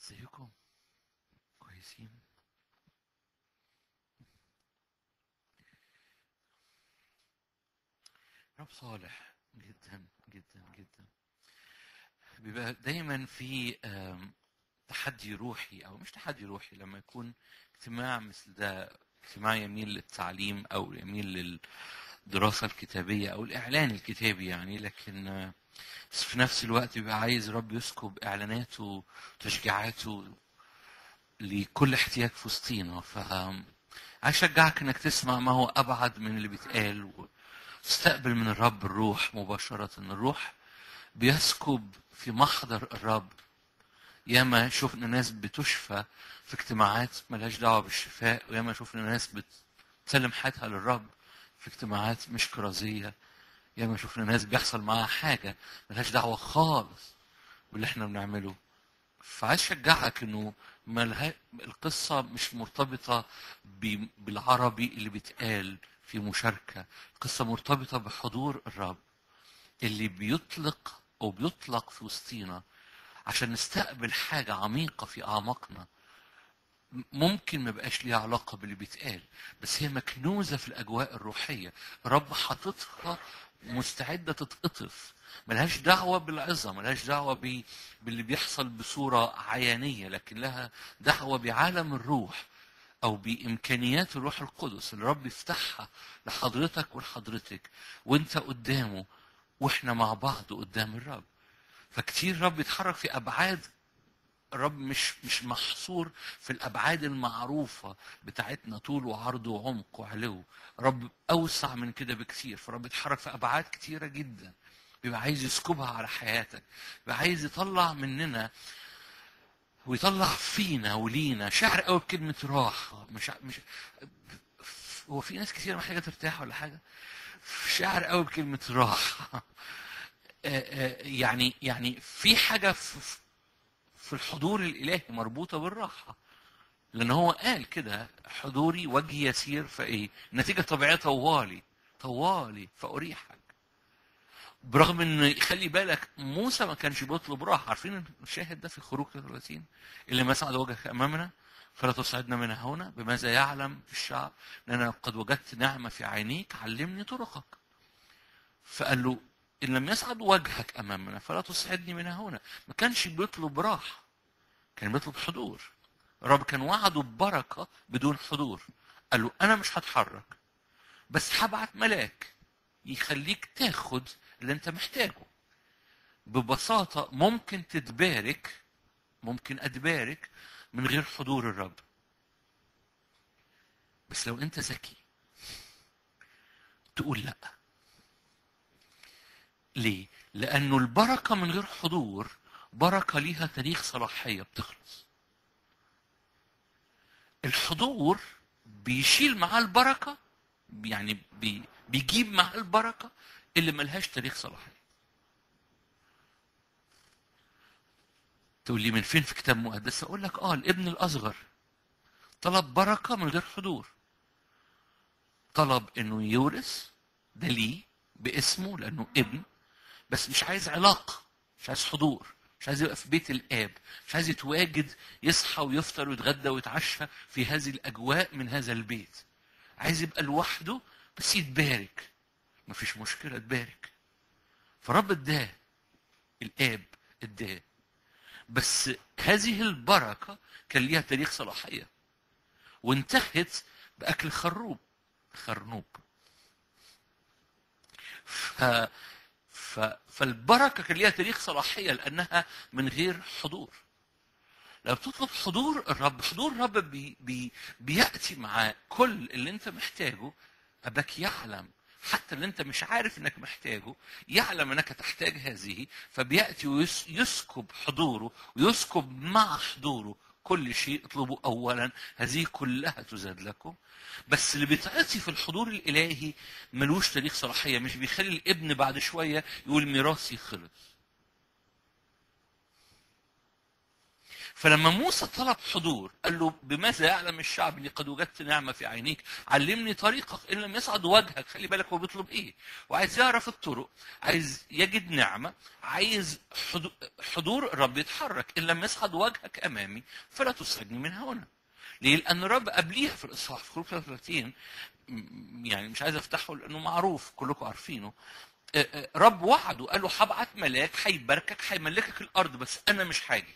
ازيكم كويسين رب صالح جدا جدا جدا بيبقى دايما في آم، تحدي روحي او مش تحدي روحي لما يكون اجتماع مثل ده اجتماع يميل للتعليم او يميل للدراسة الكتابية او الاعلان الكتابي يعني لكن آه، بس في نفس الوقت بيبقى عايز رب يسكب اعلاناته وتشجيعاته لكل احتياج في وسطينا ف عايز اشجعك انك تسمع ما هو ابعد من اللي بيتقال وتستقبل من الرب الروح مباشرة الروح بيسكب في محضر الرب ياما شفنا ناس بتشفى في اجتماعات ملهاش دعوة بالشفاء وياما شفنا ناس بتسلم حياتها للرب في اجتماعات مش كرازية ياما شفنا ناس بيحصل معاها حاجة ملهاش دعوة خالص باللي احنا بنعمله فعايز اشجعك انه ملها... القصة مش مرتبطة ب... بالعربي اللي بيتقال في مشاركة القصة مرتبطة بحضور الرب اللي بيطلق او بيطلق في وسطينا عشان نستقبل حاجة عميقة في أعماقنا ممكن ما بقاش ليها علاقة باللي بيتقال بس هي مكنوزة في الأجواء الروحية رب حاططها مستعدة تتقطف ملهاش دعوة بالعظة ملهاش دعوة ب- باللي بيحصل بصورة عيانية لكن لها دعوة بعالم الروح أو بإمكانيات الروح القدس اللي رب يفتحها لحضرتك ولحضرتك وانت قدامه واحنا مع بعض قدام الرب فكتير رب يتحرك في أبعاد الرب مش مش محصور في الابعاد المعروفه بتاعتنا طول وعرض وعمق وعلو رب اوسع من كده بكتير فرب يتحرك في ابعاد كتيره جدا بيبقى عايز يسكبها على حياتك بيبقى عايز يطلع مننا ويطلع فينا ولينا شعر قوي بكلمه راحه مش ع- مش هو في ناس كتير محتاجه ترتاح ولا حاجه شعر قوي بكلمه راحه آه، آه، يعني يعني في حاجه في في الحضور الإلهي مربوطة بالراحة لأن هو قال كده حضوري وجهي يسير فإيه النتيجة طبيعية طوالي طوالي فأريحك برغم ان خلي بالك موسى ما كانش بيطلب راحه عارفين الشاهد ده في خروج 30 اللي مسعد وجهك امامنا فلا تصعدنا من هنا بماذا يعلم الشعب لأن قد وجدت نعمه في عينيك علمني طرقك فقال له ان لم يسعد وجهك امامنا فلا تصعدني من هنا ما كانش بيطلب راحه كان بيطلب حضور الرب كان وعده ببركه بدون حضور قال له انا مش هتحرك بس هبعت ملاك يخليك تاخد اللي انت محتاجه ببساطه ممكن تتبارك ممكن اتبارك من غير حضور الرب بس لو انت ذكي تقول لا ليه لانه البركه من غير حضور بركه ليها تاريخ صلاحيه بتخلص الحضور بيشيل معاه البركه يعني بي بيجيب معاه البركه اللي ملهاش تاريخ صلاحيه تقول لي من فين في كتاب مقدس اقول لك اه الابن الاصغر طلب بركه من غير حضور طلب انه يورث ده ليه باسمه لانه ابن بس مش عايز علاقه مش عايز حضور مش عايز يبقى في بيت الاب مش عايز يتواجد يصحى ويفطر ويتغدى ويتعشى في هذه الاجواء من هذا البيت عايز يبقى لوحده بس يتبارك مفيش مشكله تبارك فرب اداه الاب اداه بس هذه البركه كان ليها تاريخ صلاحيه وانتهت باكل خروب خرنوب ف... ف... فالبركه كان ليها تاريخ صلاحيه لانها من غير حضور لو بتطلب حضور الرب حضور الرب بي... بي... بياتي مع كل اللي انت محتاجه اباك يعلم حتى اللي انت مش عارف انك محتاجه يعلم انك تحتاج هذه فبياتي ويسكب حضوره ويسكب مع حضوره كل شيء اطلبوا اولا هذه كلها تزاد لكم بس اللي بيتعطي في الحضور الالهي ملوش تاريخ صلاحيه مش بيخلي الابن بعد شويه يقول ميراثي خلص فلما موسى طلب حضور قال له بماذا يعلم الشعب اني قد وجدت نعمه في عينيك علمني طريقك ان لم يصعد وجهك خلي بالك هو بيطلب ايه وعايز يعرف الطرق عايز يجد نعمه عايز حضو- حضور الرب يتحرك ان لم يصعد وجهك امامي فلا تسرجني من هنا ليه؟ لأن الرب قبليها في الإصحاح في خروج 33 م- يعني مش عايز أفتحه لأنه معروف كلكم عارفينه آه، آه، رب وعده قال له هبعت ملاك هيباركك هيملكك الأرض بس أنا مش هاجي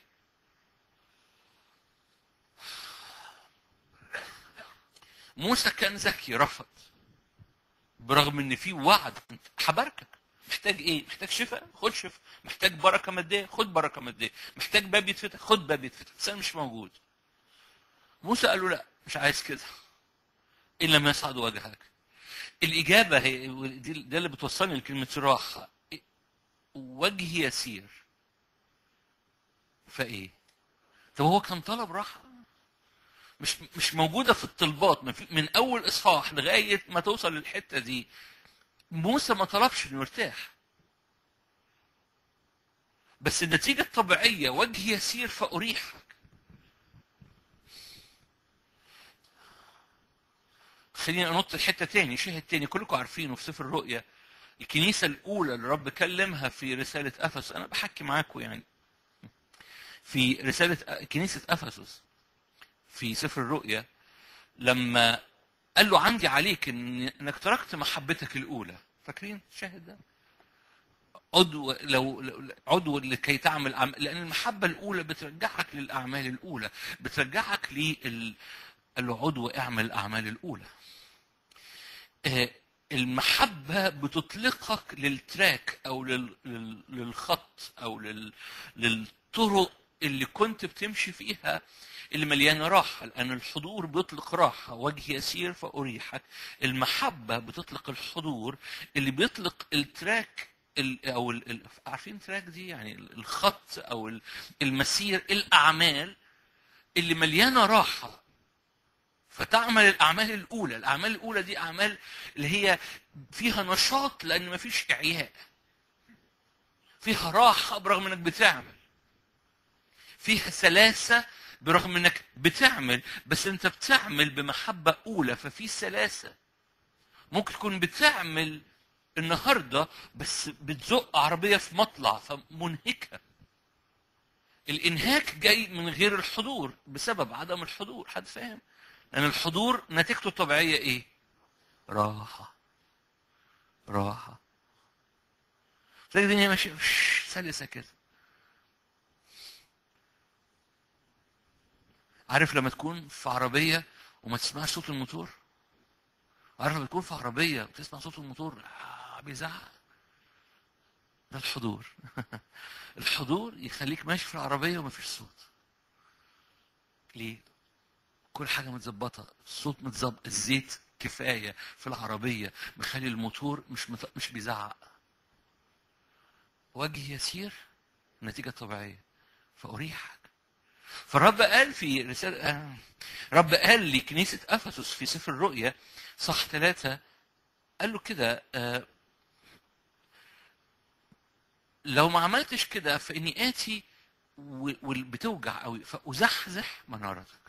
موسى كان ذكي رفض برغم ان في وعد هباركك محتاج ايه؟ محتاج شفاء؟ خد شفاء، محتاج بركه ماديه؟ خد بركه ماديه، محتاج باب يتفتح؟ خد باب يتفتح، بس انا مش موجود. موسى قال له لا مش عايز كده. ان لم يصعد وجهك. الاجابه هي دي ده اللي بتوصلني لكلمه راحه. وجهي يسير. فايه؟ طب هو كان طلب راحه؟ مش مش موجوده في الطلبات ما في- من اول اصحاح لغايه ما توصل للحته دي موسى ما طلبش انه يرتاح بس النتيجه الطبيعيه وجهي يسير فاريحك خليني انط الحته تاني شاهد تاني كلكم عارفينه في سفر الرؤيا الكنيسه الاولى اللي الرب كلمها في رساله افسس انا بحكي معاكم يعني في رساله كنيسه افسس في سفر الرؤيا لما قال له عندي عليك إن انك تركت محبتك الاولى فاكرين الشاهد ده عضو لو لو- عضو لكي تعمل عم... لان المحبه الاولى بترجعك للاعمال الاولى بترجعك لل قال له عضو اعمل الاعمال الاولى آه، المحبه بتطلقك للتراك او لل... لل... للخط او لل... للطرق اللي كنت بتمشي فيها اللي مليانه راحه لان الحضور بيطلق راحه وجه يسير فاريحك المحبه بتطلق الحضور اللي بيطلق التراك ال- او ال- ال- عارفين تراك دي يعني الخط او ال- المسير الاعمال اللي مليانه راحه فتعمل الاعمال الاولى الاعمال الاولى دي اعمال اللي هي فيها نشاط لان مفيش اعياء فيها راحه برغم انك بتعمل فيها سلاسه برغم انك بتعمل بس انت بتعمل بمحبه اولى ففي سلاسه ممكن تكون بتعمل النهارده بس بتزق عربيه في مطلع فمنهكه الانهاك جاي من غير الحضور بسبب عدم الحضور حد فاهم لان الحضور نتيجته الطبيعيه ايه راحه راحه تلاقي الدنيا ماشيه وش- سلسه كده عارف لما تكون في عربيه وما تسمعش صوت الموتور عارف لما تكون في عربيه وتسمع صوت الموتور آه بيزعق ده الحضور الحضور يخليك ماشي في العربيه ومفيش صوت ليه كل حاجه متظبطه الصوت متظبط الزيت كفايه في العربيه مخلي الموتور مش مت... مش بيزعق وجه يسير نتيجه طبيعيه فاريحك فالرب قال في رسالة آه، رب قال لكنيسة أفسس في سفر الرؤيا صح ثلاثة قال له كده آه، لو ما عملتش كده فإني آتي و- وبتوجع قوي فأزحزح منارتك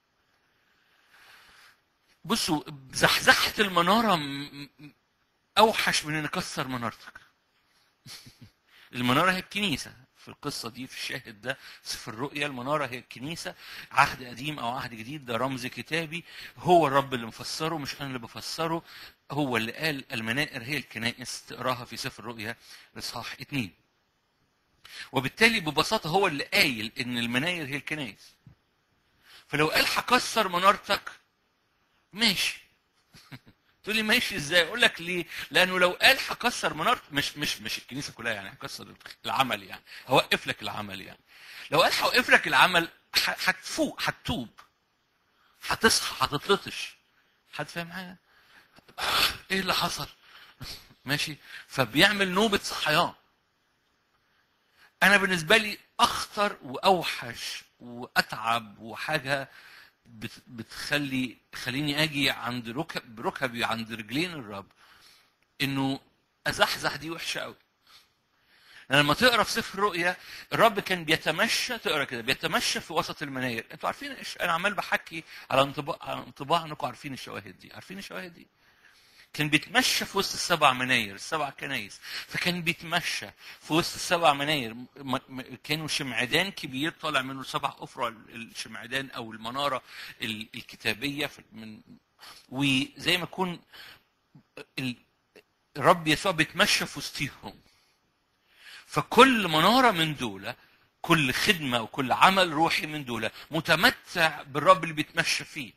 بصوا زحزحة المنارة م- م- أوحش من إن أكسر منارتك المنارة هي الكنيسة في القصة دي في الشاهد ده سفر الرؤيا المنارة هي الكنيسة عهد قديم أو عهد جديد ده رمز كتابي هو الرب اللي مفسره مش أنا اللي بفسره هو اللي قال المنائر هي الكنائس تقراها في سفر الرؤيا الإصحاح اتنين وبالتالي ببساطة هو اللي قايل إن المناير هي الكنائس فلو قال هكسر منارتك ماشي تقول لي ماشي ازاي؟ اقول لك ليه؟ لانه لو قال هكسر منار مش مش مش الكنيسه كلها يعني هكسر العمل يعني هوقف لك العمل يعني لو قال هوقف لك العمل ح- هتفوق هتتوب هتصحى هتتلطش حد فاهم حاجه؟ ايه اللي حصل؟ ماشي فبيعمل نوبه صحيان انا بالنسبه لي اخطر واوحش واتعب وحاجه بت- بتخلي خليني اجي عند ركب بركبي عند رجلين الرب انه ازحزح دي وحشه قوي لما تقرا في سفر الرؤيا الرب كان بيتمشى تقرا كده بيتمشى في وسط المناير انتوا عارفين ايش انا عمال بحكي على انطباع على انطباع انكم عارفين الشواهد دي عارفين الشواهد دي كان بيتمشى في وسط السبع مناير السبع كنايس فكان بيتمشى في وسط السبع مناير م- م- كانوا شمعدان كبير طالع منه سبع افرع الشمعدان او المناره ال- الكتابيه في- من وزي ما يكون ال- الرب يسوع بيتمشى في وسطيهم فكل مناره من دول كل خدمه وكل عمل روحي من دول متمتع بالرب اللي بيتمشى فيه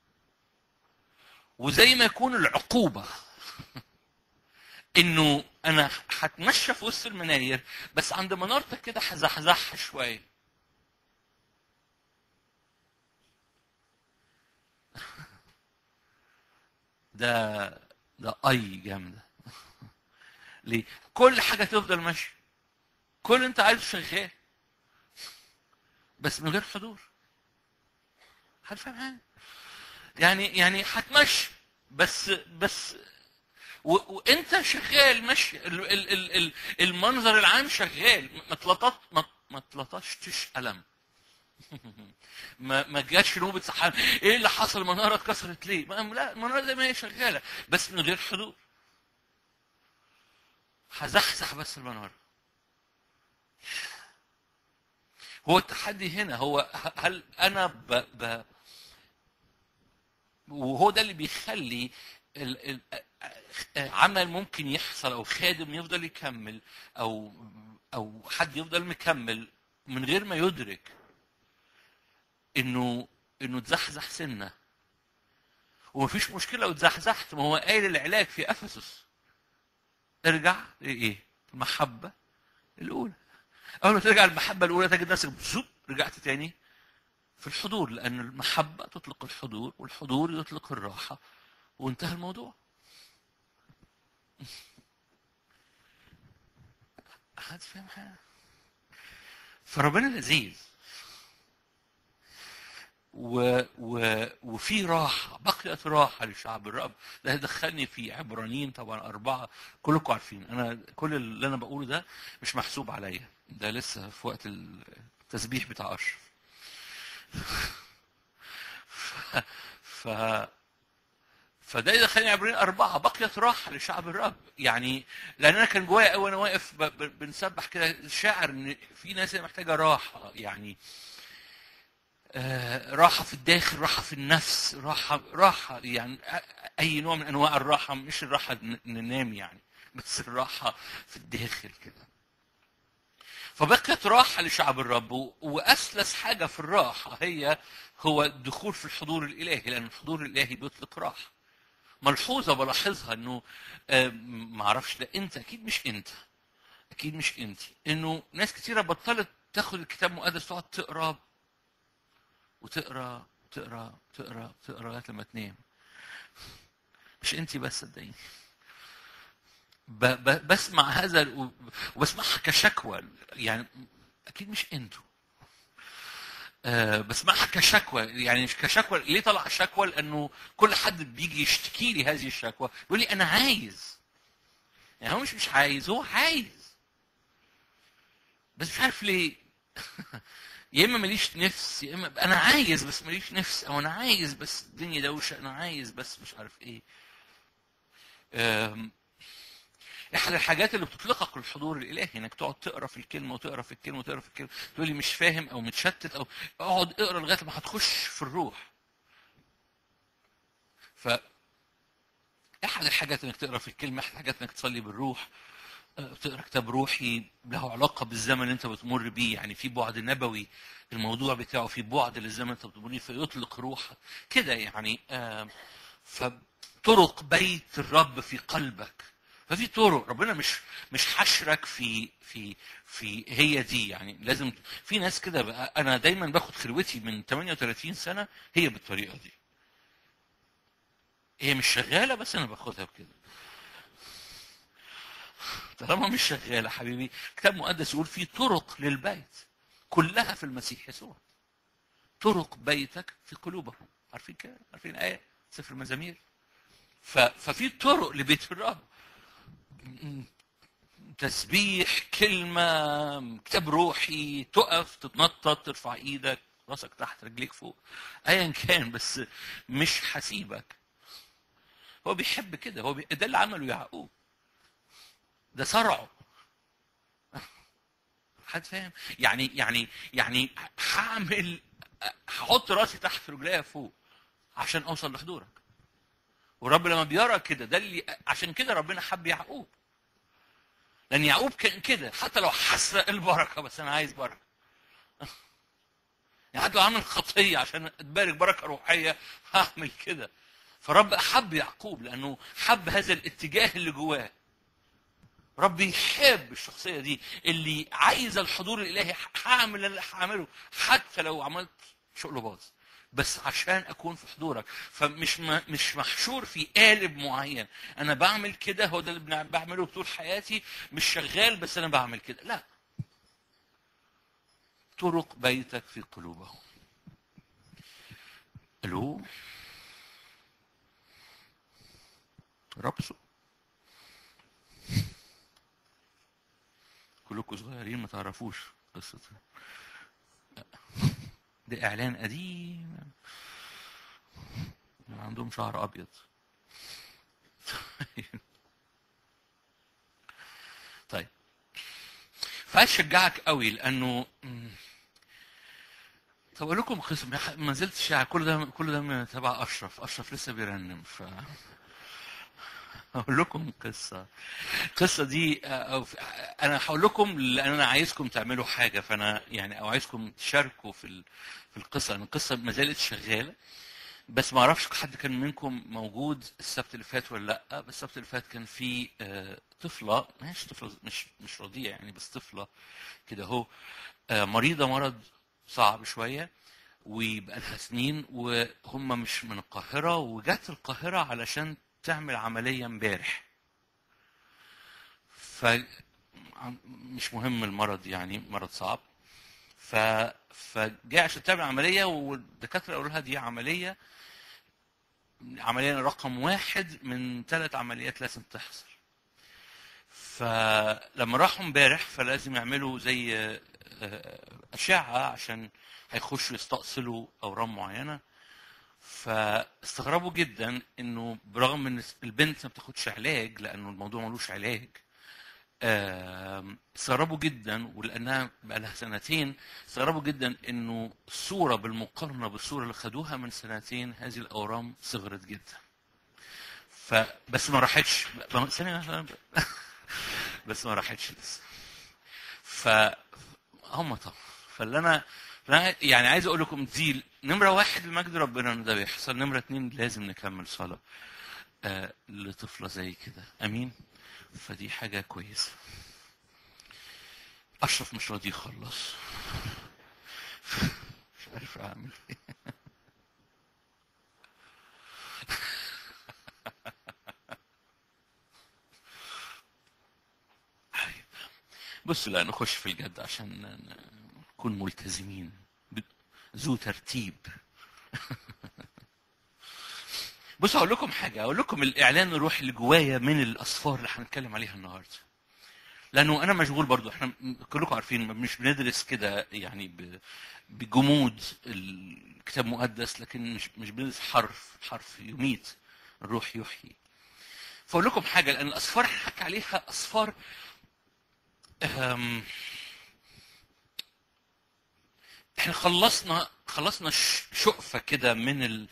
وزي ما يكون العقوبه انه انا هتمشى في وسط المناير بس عند منارتك كده هزحزحها شويه ده ده اي جامده ليه؟ كل حاجه تفضل ماشيه كل اللي انت عايزه شغال بس من غير حضور حد فاهم حاجه؟ يعني يعني هتمشي بس بس و... وانت شغال ماشي ال... ال... ال... ال... المنظر العام شغال ما تلطط ما ما تلطشتش قلم ما ما جاتش نوبه سحاب ايه اللي حصل المناره اتكسرت ليه؟ ما لا المناره زي ما هي شغاله بس من غير حضور هزحزح بس المناره هو التحدي هنا هو هل انا ب... ب... وهو ده اللي بيخلي ال... ال... عمل ممكن يحصل او خادم يفضل يكمل او او حد يفضل مكمل من غير ما يدرك انه انه اتزحزح سنه ومفيش مشكله لو اتزحزحت ما هو قايل العلاج في افسس ارجع لايه؟ المحبه الاولى اول ما ترجع المحبه الاولى تجد نفسك بزوب رجعت تاني في الحضور لان المحبه تطلق الحضور والحضور يطلق الراحه وانتهى الموضوع حد فاهم حاجه فربنا لذيذ و... و... وفي راحة بقيت راحة لشعب الرب ده دخلني في عبرانيين طبعا أربعة كلكم عارفين أنا كل اللي أنا بقوله ده مش محسوب عليا ده لسه في وقت التسبيح بتاع أشرف ف... ف... فده يدخلني عبرين أربعة بقيت راحة لشعب الرب يعني لأن أنا كان جوايا وأنا واقف ب... ب... بنسبح كده شاعر إن في ناس محتاجة راحة يعني آه، راحة في الداخل راحة في النفس راحة راحة يعني أي نوع من أنواع الراحة مش الراحة ن- ننام يعني بس الراحة في الداخل كده فبقيت راحة لشعب الرب و- وأسلس حاجة في الراحة هي هو الدخول في الحضور الإلهي لأن الحضور الإلهي بيطلق راحة ملحوظة بلاحظها إنه آه، ما أعرفش ده أنت أكيد مش أنت أكيد مش أنت إنه ناس كتيرة بطلت تاخد الكتاب المقدس تقعد تقرا وتقرا تقرا تقرا تقرا لغايه لما تنام مش انت بس صدقيني ب- ب- بسمع هذا ال- وبسمعها كشكوى يعني اكيد مش انتوا آه، بسمعها كشكوى يعني مش كشكوى ليه طلع شكوى لانه كل حد بيجي يشتكي لي هذه الشكوى يقول لي انا عايز يعني هو مش مش عايز هو عايز بس مش عارف ليه يا اما ماليش نفس يا اما انا عايز بس ماليش نفس او انا عايز بس الدنيا دوشه انا عايز بس مش عارف ايه أم، احد الحاجات اللي بتطلقك للحضور الالهي انك تقعد تقرا في الكلمه وتقرا في الكلمه وتقرا في الكلمه تقول لي مش فاهم او متشتت او اقعد اقرا لغايه ما هتخش في الروح ف احد الحاجات انك تقرا في الكلمه احد الحاجات انك تصلي بالروح أه، تقرا كتاب روحي له علاقه بالزمن اللي انت بتمر بيه يعني في بعد نبوي الموضوع بتاعه في بعد للزمن اللي انت بتمر بيه فيطلق روحك كده يعني آه، فطرق بيت الرب في قلبك ففي طرق ربنا مش مش حشرك في في في هي دي يعني لازم في ناس كده بقى انا دايما باخد خلوتي من 38 سنه هي بالطريقه دي هي مش شغاله بس انا باخدها بكده طالما مش شغاله حبيبي كتاب مقدس يقول في طرق للبيت كلها في المسيح يسوع طرق بيتك في قلوبهم عارفين كده عارفين ايه سفر المزامير ف... ففي طرق لبيت الرب تسبيح كلمة كتاب روحي تقف تتنطط ترفع ايدك راسك تحت رجليك فوق ايا كان بس مش هسيبك هو بيحب كده هو بي... ده اللي عمله يعقوب ده صرعه حد فاهم يعني يعني يعني هعمل هحط راسي تحت رجليا فوق عشان اوصل لحضورك ورب لما بيرى كده ده اللي عشان كده ربنا حب يعقوب لان يعقوب كان كده حتى لو حسرق البركه بس انا عايز بركه يعني حتى لو عامل خطيه عشان اتبارك بركه روحيه هعمل كده فرب حب يعقوب لانه حب هذا الاتجاه اللي جواه رب يحب الشخصيه دي اللي عايزه الحضور الالهي هعمل اللي هعمله حتى لو عملت شغل باظ بس عشان اكون في حضورك فمش م- مش محشور في قالب معين انا بعمل كده هو ده اللي بنع- بعمله طول حياتي مش شغال بس انا بعمل كده لا طرق بيتك في قلوبهم الو ربصوا كلكم صغيرين ما تعرفوش قصة ده إعلان قديم عندهم شعر أبيض طيب فأشجعك قوي لأنه طب أقول لكم قسم ما زلت شاعر كل ده كل ده من تبع أشرف أشرف لسه بيرنم ف هقول لكم قصة القصة دي أو أنا هقول لكم لأن أنا عايزكم تعملوا حاجة فأنا يعني أو عايزكم تشاركوا في ال- في القصة لأن القصة ما زالت شغالة بس ما أعرفش حد كان منكم موجود السبت اللي فات ولا لأ بس السبت اللي فات كان في آه، طفلة مش طفلة مش مش رضيع يعني بس طفلة كده أهو آه، مريضة مرض صعب شوية وبقى لها سنين وهم مش من القاهرة وجت القاهرة علشان تعمل عملية امبارح ف عم- مش مهم المرض يعني مرض صعب ف فجاء عشان تعمل عملية والدكاترة قالوا لها دي عملية عملية رقم واحد من ثلاث عمليات لازم تحصل فلما راحوا امبارح فلازم يعملوا زي آه، آه، أشعة عشان هيخشوا يستأصلوا أورام معينة فاستغربوا جدا انه برغم ان البنت ما بتاخدش علاج لانه الموضوع ملوش علاج آم، استغربوا جدا ولانها بقى لها سنتين استغربوا جدا انه الصوره بالمقارنه بالصوره اللي خدوها من سنتين هذه الاورام صغرت جدا فبس ما راحتش ب- ثانيه واحدة. بس ما راحتش لسه ف هم طبعا فاللي انا فأنا يعني عايز اقول لكم دي نمره واحد المجد ربنا ان ده بيحصل نمره اتنين لازم نكمل صلاه آه لطفله زي كده امين فدي حاجه كويسه اشرف مش راضي يخلص مش عارف اعمل ايه طيب. بص لا نخش في الجد عشان ن- نكون ملتزمين ب- ذو ترتيب بص هقول لكم حاجه هقول لكم الاعلان الروحي اللي جوايا من الاصفار اللي هنتكلم عليها النهارده لانه انا مشغول برضو احنا م- كلكم عارفين مش بندرس كده يعني ب- بجمود الكتاب المقدس لكن مش مش بندرس حرف حرف يميت الروح يحيي فاقول لكم حاجه لان الاصفار اللي هحكي عليها اصفار أم، احنا خلصنا خلصنا ش- شقفه كده من ال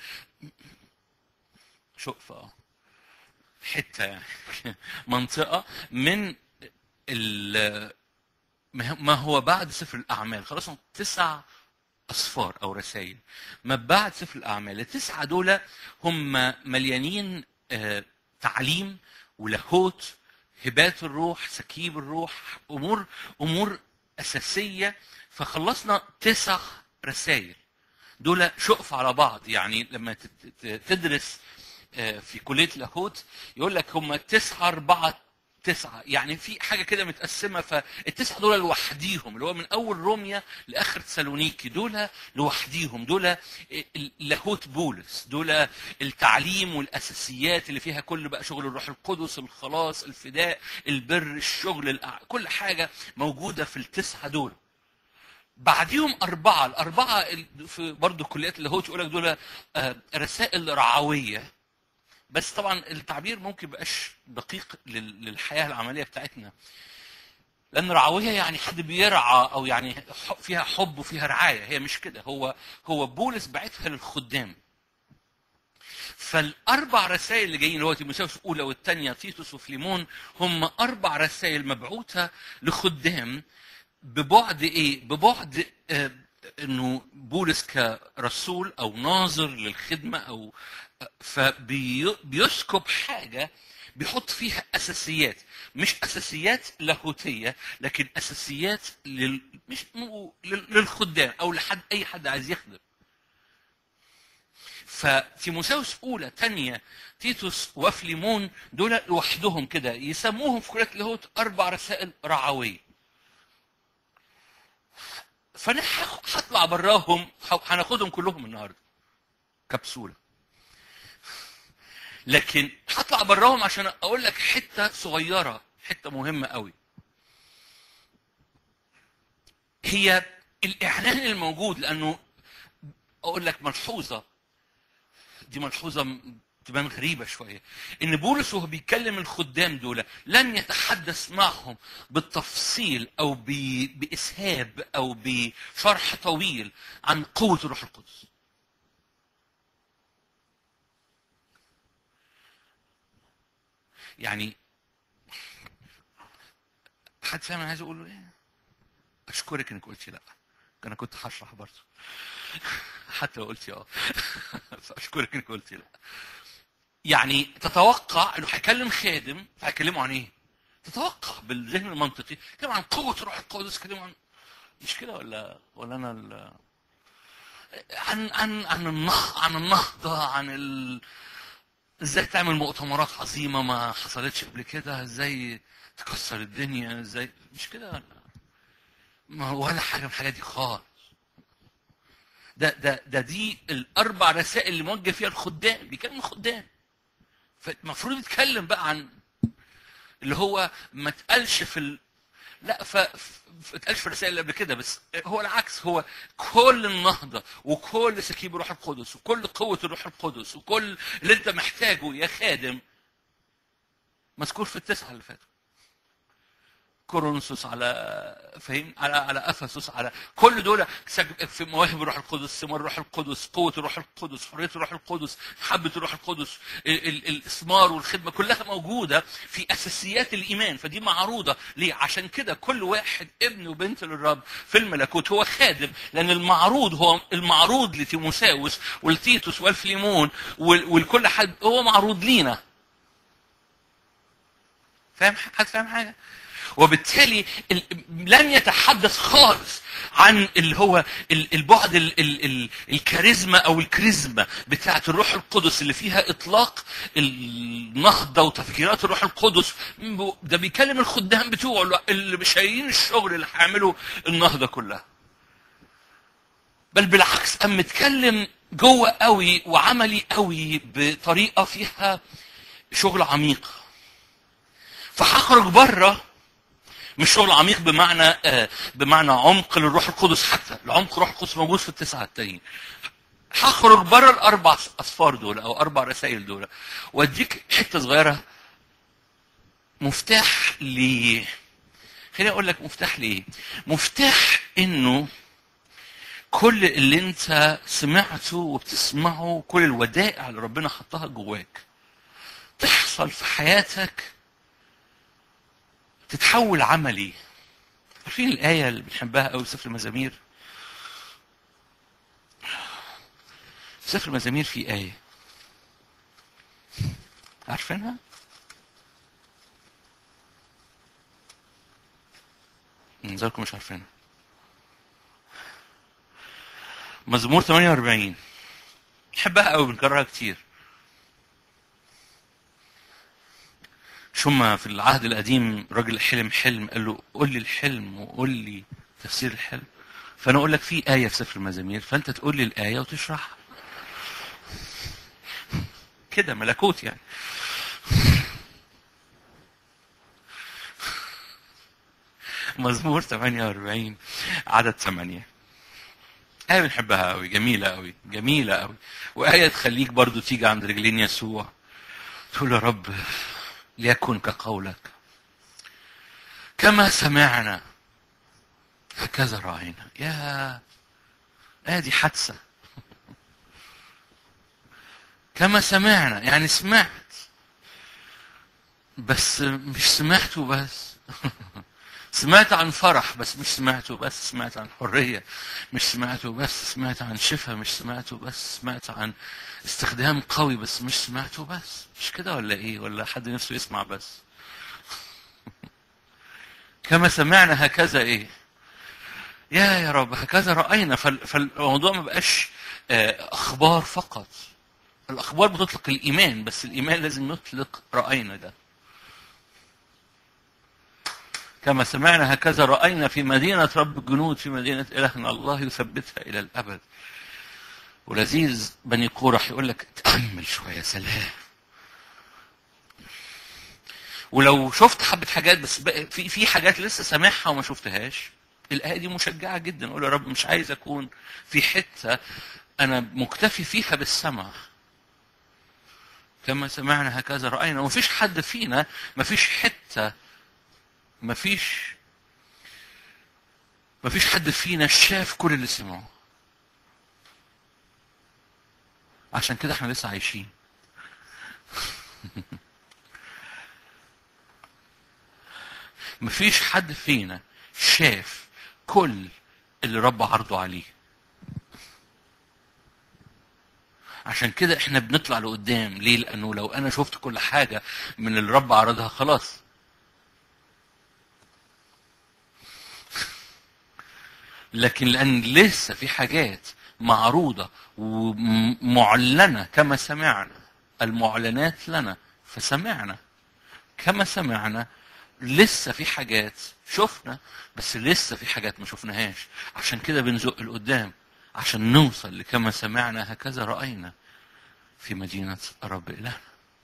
شقفه اه حته يعني منطقه من ال ما هو بعد سفر الاعمال خلصنا تسع اصفار او رسائل ما بعد سفر الاعمال التسعه دول هم مليانين آه، تعليم ولاهوت هبات الروح سكيب الروح امور امور اساسيه فخلصنا تسع رسائل دول شقف على بعض يعني لما تت- تت- تدرس آه، في كليه لاهوت يقول لك هم تسعة أربعة تسعة يعني في حاجة كده متقسمة فالتسعة دول لوحديهم اللي هو من أول روميا لآخر تسالونيكي دول لوحديهم دول لاهوت بولس دول التعليم والأساسيات اللي فيها كل بقى شغل الروح القدس الخلاص الفداء البر الشغل الأع... كل حاجة موجودة في التسعة دول بعديهم أربعة الأربعة ال- في برضه كليات اللاهوت يقول لك دول آه، رسائل رعوية بس طبعا التعبير ممكن يبقاش دقيق لل- للحياه العمليه بتاعتنا لان رعويه يعني حد بيرعى او يعني ح- فيها حب وفيها رعايه هي مش كده هو هو بولس بعتها للخدام فالاربع رسائل اللي جايين اللي هو تيموثاوس الاولى والثانيه تيتوس وفليمون هم اربع رسائل مبعوثه لخدام ببعد ايه؟ ببعد آه، انه بولس كرسول او ناظر للخدمه او فبيسكب حاجه بيحط فيها اساسيات مش اساسيات لاهوتيه لكن اساسيات لل... مش مو- لل- للخدام او لحد اي حد عايز يخدم فتيموثاوس اولى ثانيه تيتوس وفليمون دول لوحدهم كده يسموهم في كليه اللاهوت اربع رسائل رعويه فانا هخ- هطلع براهم ه- هناخدهم كلهم النهارده كبسوله لكن هطلع براهم عشان اقول لك حته صغيره حته مهمه قوي هي الاعلان الموجود لانه اقول لك ملحوظه دي ملحوظه م- تبان غريبه شويه ان بولس وهو بيكلم الخدام دول لم يتحدث معهم بالتفصيل او ب- باسهاب او بشرح طويل عن قوه الروح القدس يعني حد فاهم انا عايز اقول له ايه؟ اشكرك انك قلتي لا انا كنت هشرح برضه حتى لو قلتي اه فاشكرك انك قلتي لا يعني تتوقع انه هيكلم خادم هيكلمه عن ايه؟ تتوقع بالذهن المنطقي كلام عن قوه الروح القدس كلام عن مش كده ولا ولا انا ال... عن عن عن النهضه عن النهضه عن ال... ازاي تعمل مؤتمرات عظيمه ما حصلتش قبل كده ازاي تكسر الدنيا ازاي مش كده ما هو ولا حاجه من الحاجات دي خالص ده ده ده دي الاربع رسائل اللي موجه فيها الخدام بيكلم الخدام فالمفروض يتكلم بقى عن اللي هو ما اتقالش في ال... لا ف ما اتقالش في الرسائل اللي قبل كده بس هو العكس هو كل النهضه وكل سكيب الروح القدس وكل قوه الروح القدس وكل اللي انت محتاجه يا خادم مذكور في التسعه اللي فاتوا كورنثوس على فاهم على على افسس على كل دول سج- في مواهب الروح القدس ثمار الروح القدس قوه الروح القدس حريه الروح القدس محبه الروح القدس ال- ال- الاثمار والخدمه كلها موجوده في اساسيات الايمان فدي معروضه ليه عشان كده كل واحد ابن وبنت للرب في الملكوت هو خادم لان المعروض هو المعروض لتيموساوس ولتيتوس والفليمون وال- ولكل حد هو معروض لينا فاهم حد فاهم حاجه وبالتالي ال- لم يتحدث خالص عن اللي هو ال- البعد ال- ال- ال- الكاريزما او الكريزما بتاعه الروح القدس اللي فيها اطلاق النهضه وتفكيرات الروح القدس ده بيكلم الخدام بتوعه اللي مش شايلين الشغل اللي هيعملوا النهضه كلها بل بالعكس قام متكلم جوه قوي وعملي قوي بطريقه فيها شغل عميق فهخرج بره مش شغل عميق بمعنى آه بمعنى عمق للروح القدس حتى العمق الروح القدس موجود في التسعه التانيين هخرج بره الاربع اصفار دول او اربع رسائل دول واديك حته صغيره مفتاح ل خليني اقول لك مفتاح ليه مفتاح انه كل اللي انت سمعته وبتسمعه كل الودائع اللي ربنا حطها جواك تحصل في حياتك تتحول عملي عارفين الآية اللي بنحبها قوي في سفر المزامير في سفر المزامير في آية عارفينها؟ نظركم مش عارفينها مزمور 48 بنحبها قوي بنكررها كتير ثم في العهد القديم راجل حلم حلم قال له قول لي الحلم وقول لي تفسير الحلم فانا اقول لك في ايه في سفر المزامير فانت تقول لي الايه وتشرحها كده ملكوت يعني مزمور 48 عدد 8 آية بنحبها قوي جميلة قوي جميلة قوي وآية تخليك برضو تيجي عند رجلين يسوع تقول يا رب ليكن كقولك كما سمعنا هكذا رأينا يا آية دي حادثة كما سمعنا يعني سمعت بس مش سمعته بس سمعت عن فرح بس مش سمعته بس سمعت عن حرية مش سمعته بس سمعت عن شفاء مش سمعته بس سمعت عن استخدام قوي بس مش سمعته بس مش كده ولا ايه ولا حد نفسه يسمع بس كما سمعنا هكذا ايه يا يا رب هكذا رأينا فال- فالموضوع ما بقاش آه، أخبار فقط الأخبار بتطلق الإيمان بس الإيمان لازم يطلق رأينا ده كما سمعنا هكذا رأينا في مدينة رب الجنود في مدينة إلهنا الله يثبتها إلى الأبد ولذيذ بني قورح يقول لك تأمل شوية سلام ولو شفت حبة حاجات بس بقى في في حاجات لسه سامعها وما شفتهاش الآية دي مشجعة جدا أقول يا رب مش عايز أكون في حتة أنا مكتفي فيها بالسمع كما سمعنا هكذا رأينا ومفيش حد فينا مفيش حتة مفيش مفيش حد فينا شاف كل اللي سمعه عشان كده احنا لسه عايشين مفيش حد فينا شاف كل اللي رب عرضه عليه عشان كده احنا بنطلع لقدام ليه لانه لو انا شفت كل حاجه من اللي رب عرضها خلاص لكن لان لسه في حاجات معروضه ومعلنه كما سمعنا المعلنات لنا فسمعنا كما سمعنا لسه في حاجات شفنا بس لسه في حاجات ما شفناهاش عشان كده بنزق لقدام عشان نوصل لكما سمعنا هكذا رأينا في مدينة رب إلهنا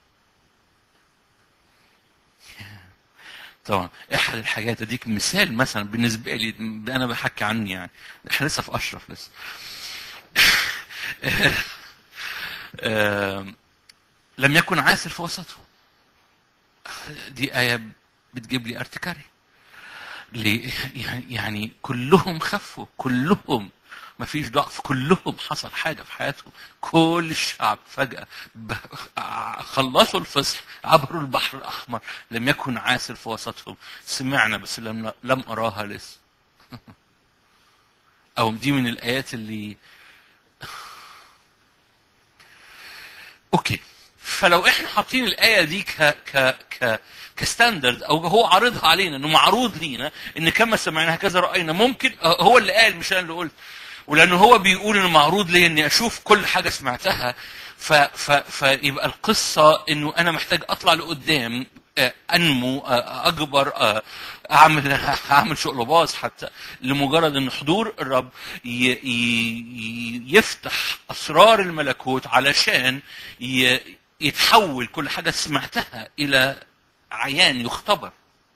طبعا احد الحاجات اديك مثال مثلا بالنسبه لي انا بحكي عني يعني احنا لسه في اشرف لسه آم، لم يكن عاسر في وسطه دي آية بتجيب لي ارتكاري ليه؟ يعني يعني كلهم خفوا كلهم ما فيش ضعف كلهم حصل حاجة في حياتهم كل الشعب فجأة ب- خلصوا الفصل عبروا البحر الأحمر لم يكن عاسر في وسطهم سمعنا بس لم لم أراها لسه أو دي من الآيات اللي اوكي فلو احنا حاطين الايه دي ك ك ك كستاندرد او هو عارضها علينا انه معروض لينا ان كما سمعنا هكذا راينا ممكن آه، هو اللي قال مش انا اللي قلت ولانه هو بيقول انه معروض ليا اني اشوف كل حاجه سمعتها ف ف فيبقى القصه انه انا محتاج اطلع لقدام آه، انمو آه، اكبر آه، اعمل اعمل شقلباز حتى لمجرد ان حضور الرب ي- ي- يفتح اسرار الملكوت علشان ي- يتحول كل حاجه سمعتها الى عيان يختبر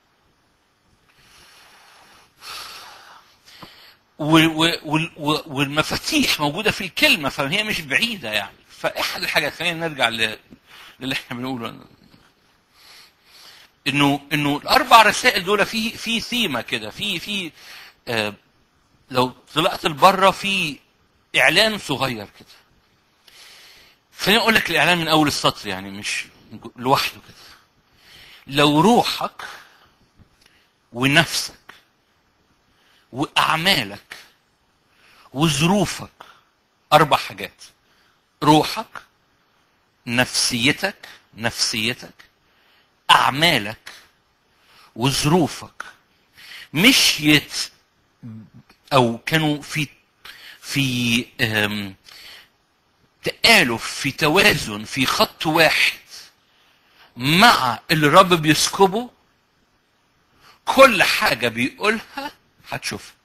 و- و- وال- و- والمفاتيح موجوده في الكلمه فهي مش بعيده يعني فاحد الحاجات خلينا نرجع ل- للي احنا بنقوله انه انه الاربع رسائل دول في في ثيمه كده في في آه لو طلعت لبره في اعلان صغير كده خليني اقول لك الاعلان من اول السطر يعني مش لوحده كده لو روحك ونفسك واعمالك وظروفك اربع حاجات روحك نفسيتك نفسيتك اعمالك وظروفك مشيت او كانوا في في آم، تآلف في توازن في خط واحد مع اللي الرب بيسكبه كل حاجة بيقولها هتشوفها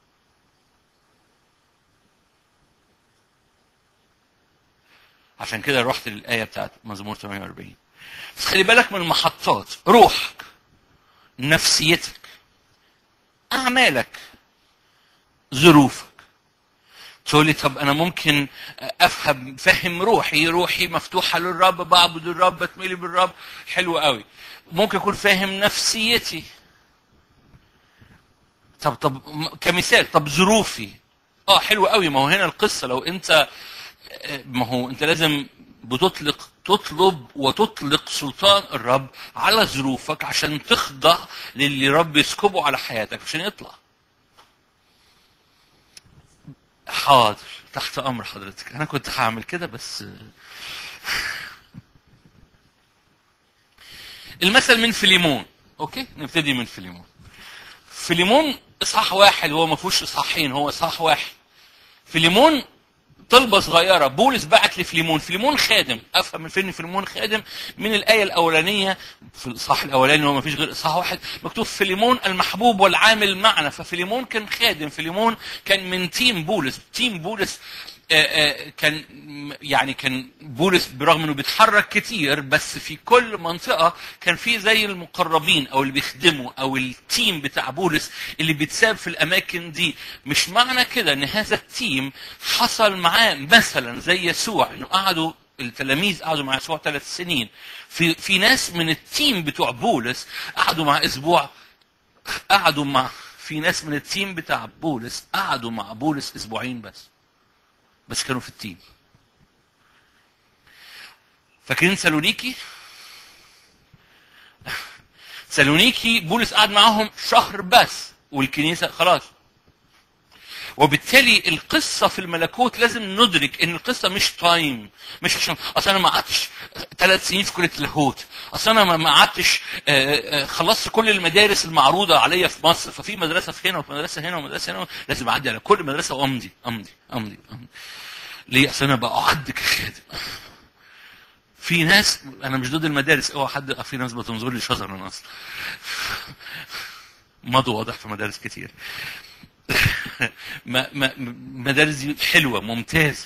عشان كده رحت للآية بتاعت مزمور 48 بس خلي بالك من المحطات روحك نفسيتك أعمالك ظروفك تقول لي طب انا ممكن افهم فهم روحي روحي مفتوحه للرب بعبد الرب بتملي بالرب حلو قوي ممكن اكون فاهم نفسيتي طب طب م- كمثال طب ظروفي اه حلو قوي ما هو هنا القصه لو انت آه، ما هو انت لازم بتطلق تطلب وتطلق سلطان الرب على ظروفك عشان تخضع للي رب يسكبه على حياتك عشان يطلع حاضر تحت امر حضرتك انا كنت هعمل كده بس المثل من فيليمون اوكي نبتدي من فيليمون فيليمون اصحاح واحد هو ما فيهوش اصحاحين هو اصحاح واحد فيليمون طلبه صغيره بولس بعت لفليمون فليمون خادم افهم من فين فليمون خادم من الايه الاولانيه في الاصحاح الاولاني هو ما فيش غير اصحاح واحد مكتوب فليمون المحبوب والعامل معنا ففليمون كان خادم فليمون كان من تيم بولس تيم بولس آه، آه، كان يعني كان بولس برغم انه بيتحرك كتير بس في كل منطقه كان في زي المقربين او اللي بيخدموا او التيم بتاع بولس اللي بيتساب في الاماكن دي مش معنى كده ان هذا التيم حصل معاه مثلا زي يسوع انه قعدوا التلاميذ قعدوا مع يسوع ثلاث سنين في في ناس من التيم بتوع بولس قعدوا مع اسبوع قعدوا مع في ناس من التيم بتاع بولس قعدوا مع بولس اسبوعين بس بس كانوا في التيم فاكرين سالونيكي سالونيكي بولس قعد معاهم شهر بس والكنيسه خلاص وبالتالي القصه في الملكوت لازم ندرك ان القصه مش تايم مش عشان اصل انا ما قعدتش ثلاث سنين في كليه اللاهوت اصل انا ما- ما قعدتش آه، آه، خلصت كل المدارس المعروضه عليا في مصر ففي مدرسه في هنا ومدرسه هنا ومدرسه هنا لازم اعدي على كل مدرسه وامضي امضي امضي امضي ليه اصل انا بقعد كخادم في ناس انا مش ضد المدارس اوعى حد في ناس بتنظر لي شذرا اصلا مضوا واضح في مدارس كتير ما ما مدارس دي حلوه ممتازه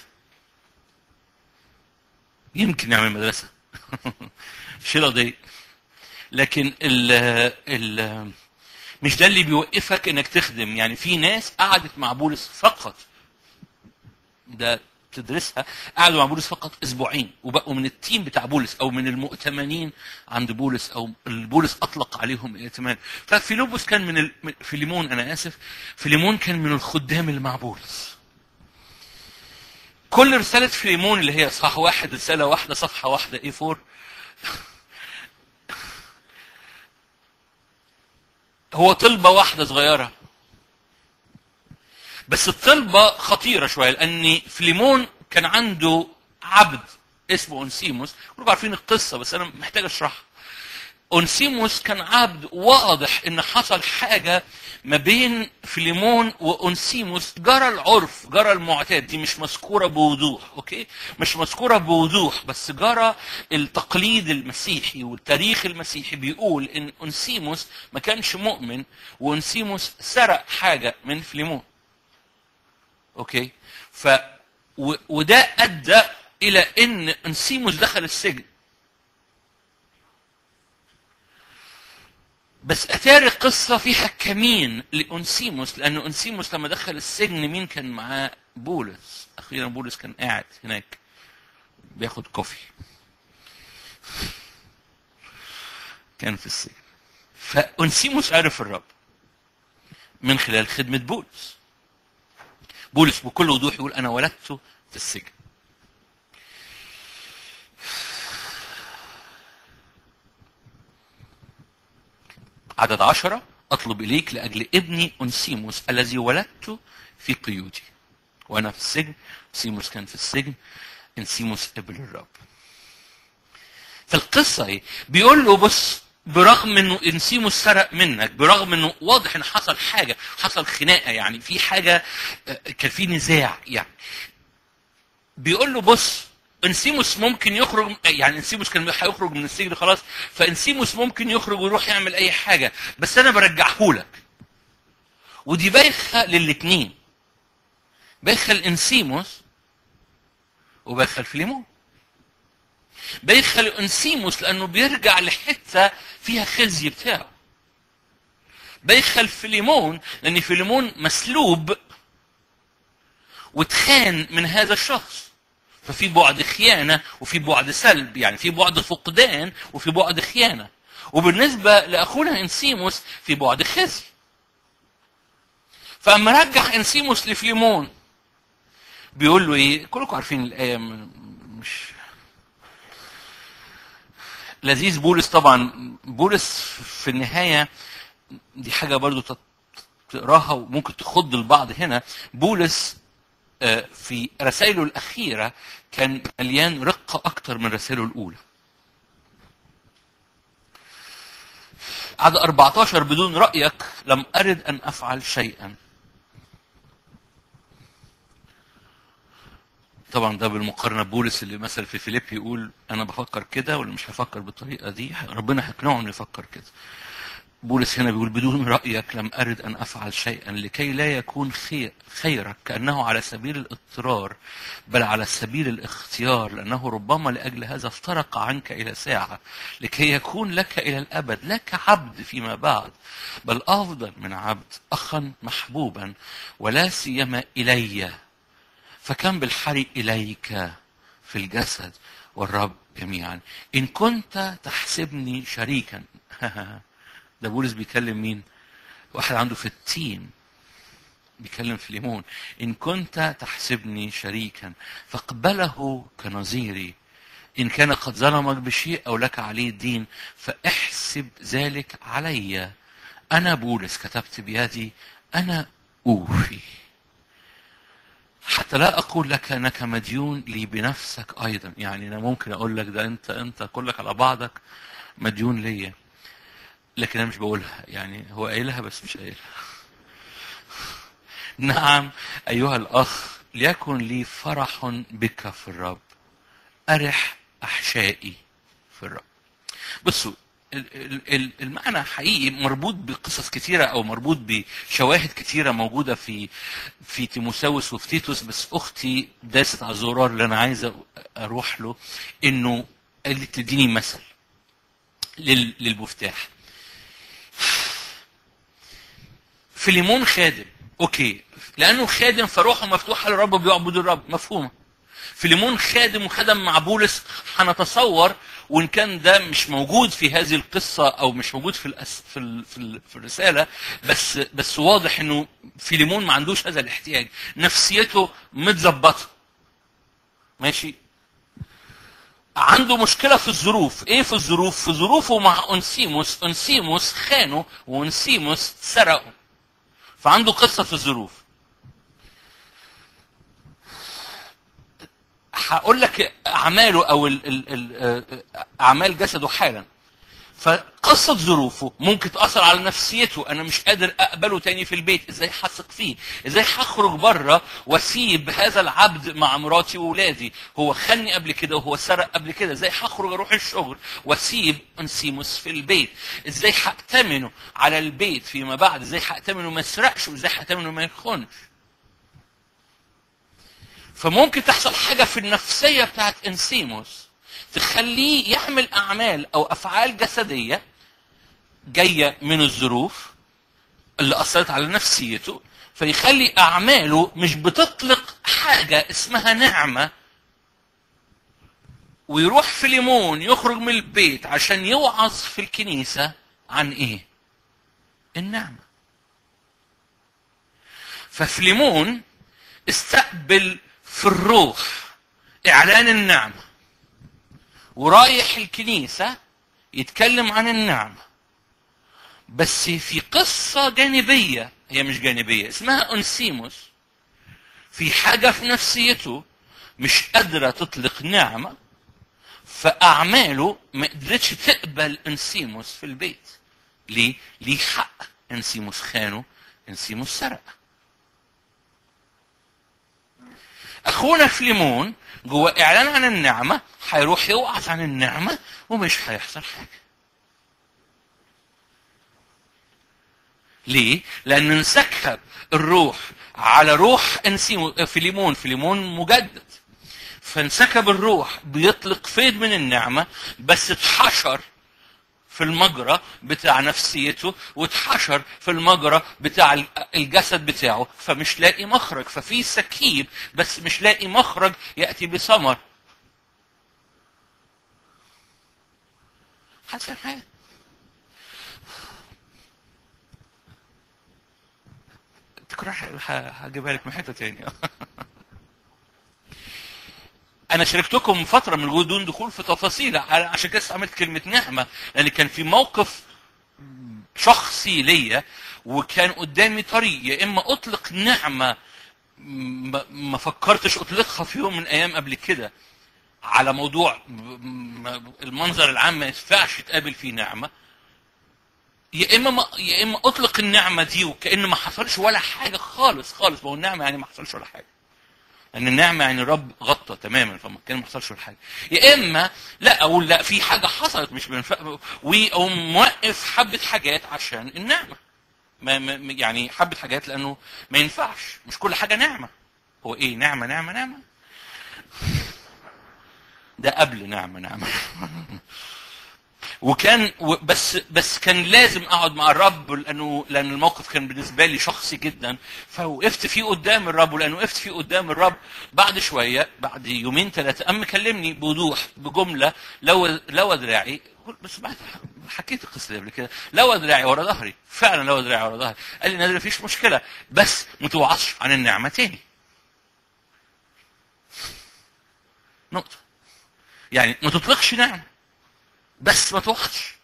يمكن نعمل مدرسه مش قضيه لكن ال ال مش ده اللي بيوقفك انك تخدم يعني في ناس قعدت مع بولس فقط ده تدرسها قعدوا مع بولس فقط اسبوعين وبقوا من التيم بتاع بولس او من المؤتمنين عند بولس او بولس اطلق عليهم الائتمان ففيلبس كان من ال... من- فيليمون انا اسف فيليمون كان من الخدام اللي مع بولس كل رسالة فيليمون اللي هي صح واحد رسالة واحدة صفحة واحدة اي 4 هو طلبة واحدة صغيرة بس الطلبة خطيرة شوية لأن فيليمون كان عنده عبد اسمه أونسيموس كلكم عارفين القصة بس أنا محتاج أشرحها أونسيموس كان عبد واضح إن حصل حاجة ما بين فيليمون وأونسيموس جرى العرف جرى المعتاد دي مش مذكورة بوضوح أوكي مش مذكورة بوضوح بس جرى التقليد المسيحي والتاريخ المسيحي بيقول إن أونسيموس ما كانش مؤمن وأونسيموس سرق حاجة من فيليمون اوكي ف و... وده ادى الى ان انسيموس دخل السجن بس اتاري القصه فيها كمين لانسيموس لان انسيموس لما دخل السجن مين كان معاه بولس اخيرا بولس كان قاعد هناك بياخد كوفي كان في السجن فانسيموس عرف الرب من خلال خدمه بولس بولس بكل وضوح يقول انا ولدت في السجن عدد عشرة أطلب إليك لأجل ابني أنسيموس الذي ولدت في قيودي وأنا في السجن أنسيموس كان في السجن أنسيموس قبل الرب فالقصة إيه؟ بيقول له بص برغم انه انسيموس سرق منك برغم انه واضح ان حصل حاجه حصل خناقه يعني في حاجه آه، كان في نزاع يعني بيقول له بص انسيموس ممكن يخرج يعني انسيموس كان هيخرج من السجن خلاص فانسيموس ممكن يخرج ويروح يعمل اي حاجه بس انا برجعه لك ودي بايخه للاثنين بايخه لانسيموس وبايخه لفيليمون بايخه لانسيموس لانه بيرجع لحته فيها خزي بتاعه بايخه لفيليمون لان فيليمون مسلوب واتخان من هذا الشخص ففي بعد خيانة وفي بعد سلب يعني في بعد فقدان وفي بعد خيانة وبالنسبة لأخونا إنسيموس في بعد خزي فأما رجع إنسيموس لفليمون بيقول له إيه كلكم عارفين الآية م- مش لذيذ بولس طبعا بولس في النهاية دي حاجة برضو تت- تقراها وممكن تخض البعض هنا بولس آه، في رسائله الأخيرة كان مليان رقة أكتر من رسائله الأولى عدد 14 بدون رأيك لم أرد أن أفعل شيئا طبعا ده بالمقارنة بولس اللي مثلا في فيليب يقول أنا بفكر كده ولا مش هفكر بالطريقة دي ربنا هيقنعه إنه يفكر كده بولس هنا بيقول بدون رأيك لم أرد أن أفعل شيئا لكي لا يكون خير خيرك كأنه على سبيل الاضطرار بل على سبيل الاختيار لأنه ربما لأجل هذا افترق عنك إلى ساعة لكي يكون لك إلى الأبد لا كعبد فيما بعد بل أفضل من عبد أخا محبوبا ولا سيما إلي فكم بالحري إليك في الجسد والرب جميعا إن كنت تحسبني شريكا ده بولس بيكلم مين واحد عنده في التيم بيكلم في ليمون إن كنت تحسبني شريكا فاقبله كنظيري إن كان قد ظلمك بشيء أو لك عليه دين فاحسب ذلك علي أنا بولس كتبت بيدي أنا أوفي حتى لا أقول لك أنك مديون لي بنفسك أيضا يعني أنا ممكن أقول لك ده أنت أنت كلك على بعضك مديون ليا لكن أنا مش بقولها يعني هو قايلها بس مش قايلها نعم أيها الأخ ليكن لي فرح بك في الرب أرح أحشائي في الرب بصوا ال- ال- ال- المعنى حقيقي مربوط بقصص كتيرة أو مربوط بشواهد كتيرة موجودة في في تيموساوس وفي تيتوس بس أختي داست على الزرار اللي أنا عايز أروح له إنه قالت تديني مثل لل- للمفتاح فيليمون خادم اوكي لانه خادم فروحه مفتوحه للرب بيعبد الرب مفهومه فيليمون خادم وخدم مع بولس هنتصور وان كان ده مش موجود في هذه القصه او مش موجود في الأس في ال في, ال في الرساله بس بس واضح انه فيليمون ما عندوش هذا الاحتياج نفسيته متظبطه ماشي عنده مشكلة في الظروف، إيه في الظروف؟ في ظروفه مع أنسيموس، أنسيموس خانه وأنسيموس سرقه. فعنده قصة في الظروف. هقول لك أعماله أو ال ال ال أعمال جسده حالا. فقصة ظروفه ممكن تأثر على نفسيته أنا مش قادر أقبله تاني في البيت إزاي هثق فيه إزاي هخرج بره وأسيب هذا العبد مع مراتي وولادي هو خاني قبل كده وهو سرق قبل كده إزاي هخرج أروح الشغل وأسيب أنسيموس في البيت إزاي هأتمنه على البيت فيما بعد إزاي هأتمنه ما يسرقش وإزاي هأتمنه ما يخونش فممكن تحصل حاجة في النفسية بتاعت انسيموس تخليه يعمل أعمال أو أفعال جسدية جاية من الظروف اللي أثرت على نفسيته فيخلي أعماله مش بتطلق حاجة اسمها نعمة ويروح في ليمون يخرج من البيت عشان يوعظ في الكنيسة عن إيه؟ النعمة ففليمون استقبل في الروح إعلان النعمة ورايح الكنيسة يتكلم عن النعمة بس في قصة جانبية هي مش جانبية اسمها أنسيموس في حاجة في نفسيته مش قادرة تطلق نعمة فأعماله ما قدرتش تقبل أنسيموس في البيت ليه؟ ليه حق أنسيموس خانه أنسيموس سرق اخونا فليمون جوه اعلان عن النعمه هيروح يوعظ عن النعمه ومش هيحصل حاجه ليه؟ لأن انسكب الروح على روح انسيمو فيليمون فيليمون مجدد فانسكب الروح بيطلق فيض من النعمة بس اتحشر في المجرى بتاع نفسيته واتحشر في المجرى بتاع الجسد بتاعه فمش لاقي مخرج ففي سكيب بس مش لاقي مخرج يأتي بثمر حسن حاجة تكره هجيبها لك من حته تانية انا شاركتكم فتره من دون دخول في تفاصيل عشان كده استعملت كلمه نعمه لان كان في موقف شخصي ليا وكان قدامي طريق يا اما اطلق نعمه ما فكرتش اطلقها في يوم من ايام قبل كده على موضوع المنظر العام ما ينفعش تقابل فيه نعمه يا اما ما يا اما اطلق النعمه دي وكان ما حصلش ولا حاجه خالص خالص ما هو النعمه يعني ما حصلش ولا حاجه لان النعمه يعني الرب غطى تماما فما كان ما حصلش ولا حاجه يا اما لا اقول لا في حاجه حصلت مش بنفق واقوم موقف حبه حاجات عشان النعمه ما ما يعني حبه حاجات لانه ما ينفعش مش كل حاجه نعمه هو ايه نعمه نعمه نعمه ده قبل نعمه نعمه وكان بس بس كان لازم اقعد مع الرب لانه لان الموقف كان بالنسبه لي شخصي جدا فوقفت فيه قدام الرب ولانه وقفت فيه قدام الرب بعد شويه بعد يومين ثلاثه قام كلمني بوضوح بجمله لو لو دراعي بس بعد حكيت القصه دي قبل كده لو دراعي ورا ظهري فعلا لو دراعي ورا ظهري قال لي نادر مفيش مشكله بس ما توعظش عن النعمه تاني نقطه يعني ما تطلقش نعمه بس ما توقفش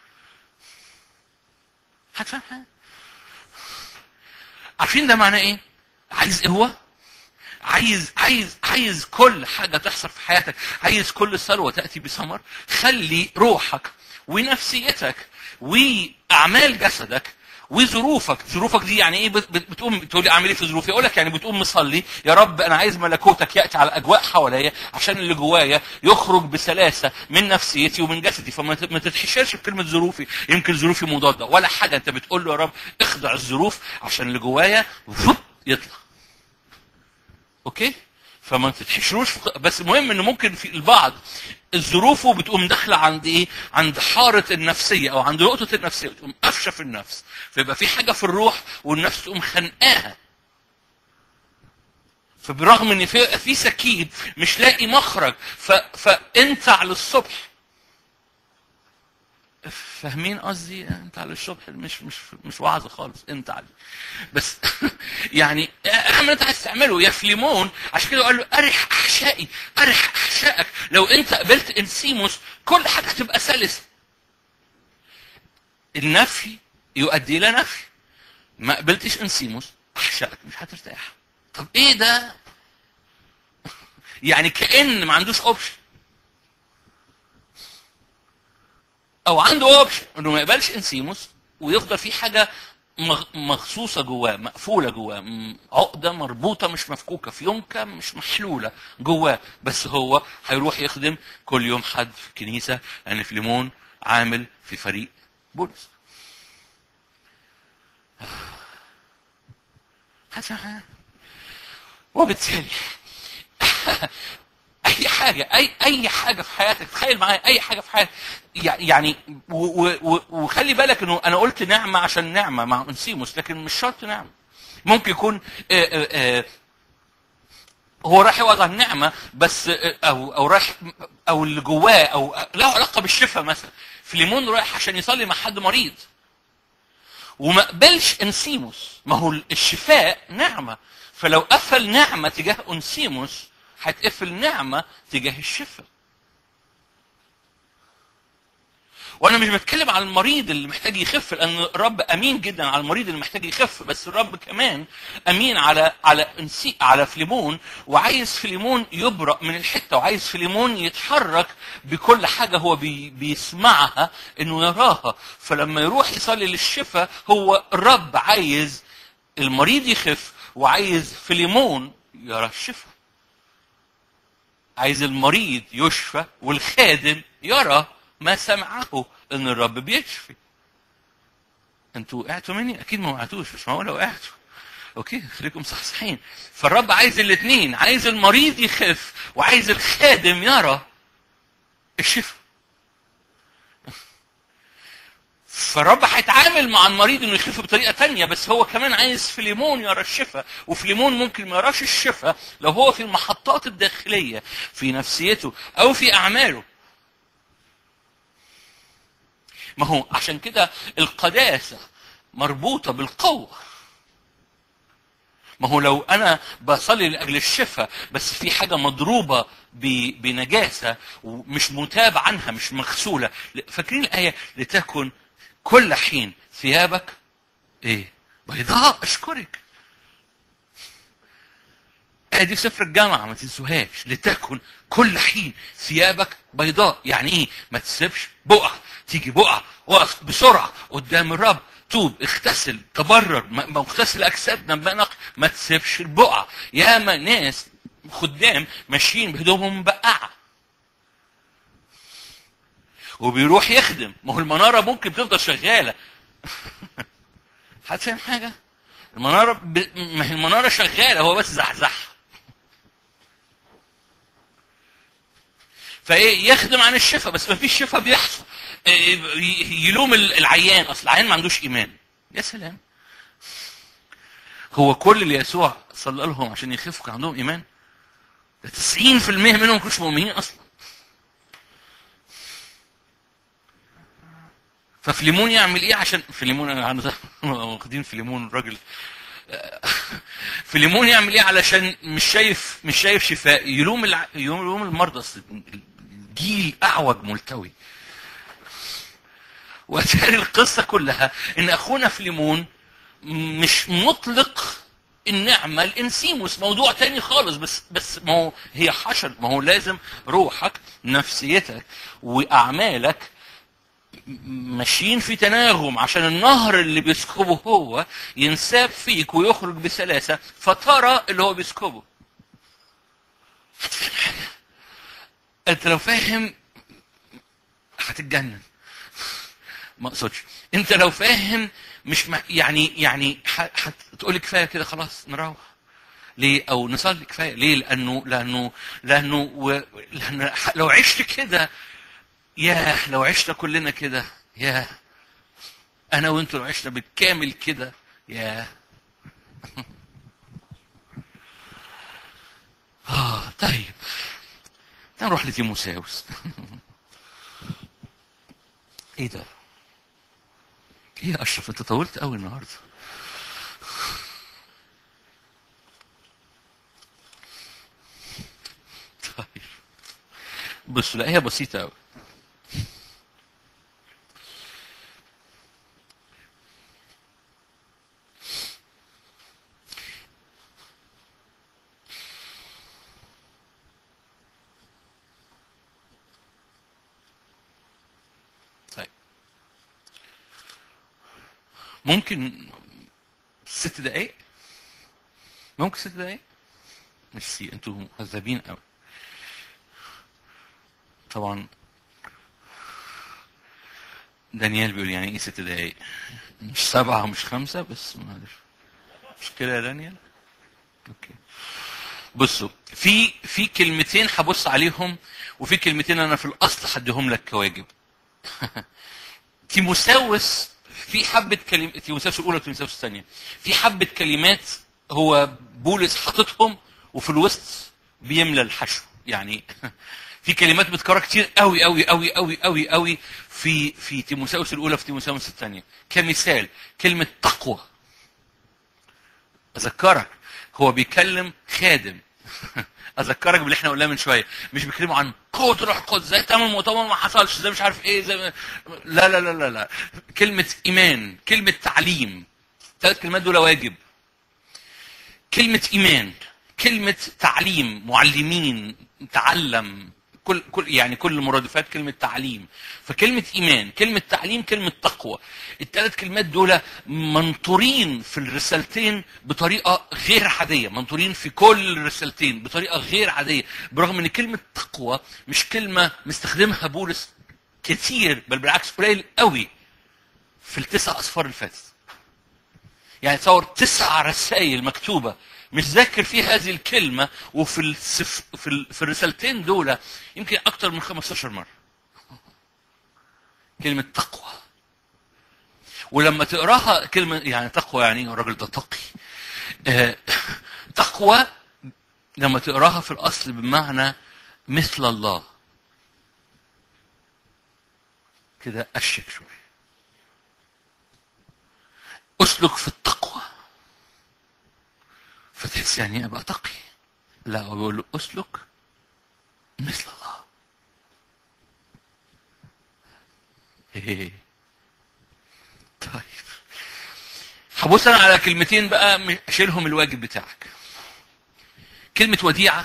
هتفهم حاجه عارفين ده معناه ايه عايز قوه عايز عايز عايز كل حاجه تحصل في حياتك عايز كل ثروه تاتي بثمر خلي روحك ونفسيتك واعمال جسدك وظروفك ظروفك دي يعني ايه بتقوم تقول لي اعمل ايه في ظروفي اقول لك يعني بتقوم مصلي يا رب انا عايز ملكوتك ياتي على الاجواء حواليا عشان اللي جوايا يخرج بسلاسه من نفسيتي ومن جسدي فما تتحشرش بكلمه ظروفي يمكن ظروفي مضاده ولا حاجه انت بتقول له يا رب اخضع الظروف عشان اللي جوايا يطلع اوكي فما تتحشروش بس المهم ان ممكن في البعض ظروفه بتقوم داخله عند ايه؟ عند حاره النفسيه او عند نقطه النفسيه بتقوم قافشه في النفس فيبقى في حاجه في الروح والنفس تقوم خانقاها فبرغم ان في في سكيب مش لاقي مخرج ف فانتع للصبح فاهمين قصدي انت على الصبح مش مش مش وعظ خالص انت علي بس يعني اعمل انت عايز تعمله يا فليمون عشان كده قال له ارح احشائي ارح احشائك لو انت قبلت انسيموس كل حاجه هتبقى سلسه النفي يؤدي الى نفي ما قبلتش انسيموس احشائك مش هترتاح طب ايه ده يعني كان ما عندوش اوبشن او عنده اوبشن انه ما يقبلش انسيموس ويفضل في حاجه مغصوصه جواه مقفوله جواه عقده مربوطه مش مفكوكه فيونكه مش محلوله جواه بس هو هيروح يخدم كل يوم حد في الكنيسه لان فيليمون عامل في فريق بولس وبالتالي اي حاجه اي اي حاجه في حياتك تخيل معايا اي حاجه في حياتك يعني وخلي بالك انه انا قلت نعمه عشان نعمه مع انسيموس لكن مش شرط نعمه ممكن يكون آآ آآ هو راح يوضع النعمه بس او او راح او اللي جواه او له علاقه بالشفاء مثلا فيليمون رايح عشان يصلي مع حد مريض وما قبلش انسيموس ما هو الشفاء نعمه فلو قفل نعمه تجاه انسيموس هتقفل نعمه تجاه الشفاء وانا مش بتكلم على المريض اللي محتاج يخف لان الرب امين جدا على المريض اللي محتاج يخف بس الرب كمان امين على على انسي على فليمون وعايز فليمون يبرأ من الحته وعايز فليمون يتحرك بكل حاجه هو بي بيسمعها انه يراها فلما يروح يصلي للشفاء هو الرب عايز المريض يخف وعايز فليمون يرى الشفاء عايز المريض يشفى والخادم يرى ما سمعه ان الرب بيشفي انتوا وقعتوا مني اكيد ما وقعتوش مش معقول وقعتوا اوكي خليكم صحصحين فالرب عايز الاثنين عايز المريض يخف وعايز الخادم يرى الشفاء فالرب هيتعامل مع المريض انه يخف بطريقه تانية بس هو كمان عايز فيليمون يرى الشفاء وفيليمون ممكن ما يراش الشفاء لو هو في المحطات الداخليه في نفسيته او في اعماله ما هو عشان كده القداسه مربوطه بالقوه ما هو لو انا بصلي لاجل الشفاء بس في حاجه مضروبه ب- بنجاسه ومش متاب عنها مش مغسوله فاكرين الايه لتكن كل حين ثيابك ايه بيضاء اشكرك ادي سفر الجامعه ما تنسوهاش لتكن كل حين ثيابك بيضاء يعني ايه ما تسيبش بقعه تيجي بقعه وقف بسرعه قدام الرب توب اغتسل تبرر ما ما اغتسل اجسادنا بنق ما تسيبش البقعه ياما ناس خدام ماشيين بهدومهم مبقعه وبيروح يخدم ما هو المناره ممكن تفضل شغاله حد فاهم حاجه المناره ب... ما هي المناره شغاله هو بس زحزحها فايه يخدم عن الشفاء بس ما فيش شفاء بيحصل إيه، ي- يلوم ال- العيان اصل العيان ما عندوش ايمان يا سلام هو كل اللي يسوع صلى لهم عشان يخفوا كان عندهم ايمان ده 90% منهم ما كانوش مؤمنين اصلا ففليمون يعمل ايه عشان فليمون انا عنده واخدين فليمون الراجل فليمون يعمل ايه علشان مش شايف مش شايف شفاء يلوم الع... يلوم المرضى أصل الجيل اعوج ملتوي واتاري القصه كلها ان اخونا فليمون مش مطلق النعمة الانسيموس موضوع تاني خالص بس بس ما هو هي حشر ما هو لازم روحك نفسيتك واعمالك ماشيين في تناغم عشان النهر اللي بيسكبه هو ينساب فيك ويخرج بسلاسة فترى اللي هو بيسكبه انت لو فاهم هتتجنن ما اقصدش انت لو فاهم مش مع يعني يعني هتقول كفايه كده خلاص نروح ليه او نصلي كفايه ليه لانه لانه لانه و... لأنه لو عشت كده ياه لو عشنا كلنا كده ياه انا وانتوا لو عشنا بالكامل كده ياه اه طيب تعال نروح لتيموساوس ايه ده ايه يا اشرف انت طولت قوي النهارده طيب بصوا لا هي بسيطه قوي طيب ممكن ست دقايق ممكن ست دقايق ميرسي انتوا مهذبين قوي طبعا دانيال بيقول يعني ايه ست دقايق مش سبعة مش خمسة بس معلش مش كده يا دانيال اوكي بصوا في في كلمتين هبص عليهم وفي كلمتين انا في الاصل هديهم لك كواجب تيموساوس في حبة كلمات تيموساوس الأولى وتيموساوس الثانية في حبة كلمات هو بولس حاططهم وفي الوسط بيملى الحشو يعني في كلمات بتكرر كتير قوي قوي قوي قوي قوي قوي في في تيموساوس الأولى في تيموساوس الثانية كمثال كلمة تقوى أذكرك هو بيكلم خادم اذكرك باللي احنا قلناه من شويه مش بيتكلموا عن قوه الروح القدس زي تعمل مؤتمر ما حصلش زي مش عارف ايه زي ما... لا لا لا لا لا كلمه ايمان كلمه تعليم ثلاث كلمات دول واجب كلمه ايمان كلمه تعليم معلمين تعلم كل كل يعني كل مرادفات كلمه تعليم فكلمه ايمان كلمه تعليم كلمه تقوى الثلاث كلمات دول منطورين في الرسالتين بطريقه غير عاديه منطورين في كل الرسالتين بطريقه غير عاديه برغم ان كلمه تقوى مش كلمه مستخدمها بولس كتير بل بالعكس قليل قوي في التسع اصفار اللي فاتت يعني تصور تسع رسائل مكتوبه مش ذاكر فيه هذه الكلمه وفي السف... في, ال... في الرسالتين دول يمكن اكتر من 15 مره كلمه تقوى ولما تقراها كلمه يعني تقوى يعني الراجل ده تقي آه، تقوى لما تقراها في الاصل بمعنى مثل الله كده اشك شويه اسلك في التقوى فتحس يعني ايه ابقى تقي لا هو بيقول له اسلك مثل الله إيه. طيب هبص انا على كلمتين بقى م- اشيلهم الواجب بتاعك كلمة وديعة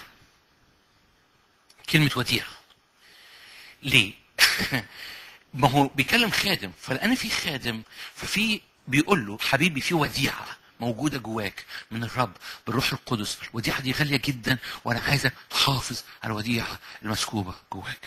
كلمة وديعة ليه؟ ما هو بيكلم خادم فلان في خادم ففي بيقول له حبيبي في وديعه موجوده جواك من الرب بالروح القدس الوديعه دي غاليه جدا وانا عايزك تحافظ على الوديعه المسكوبه جواك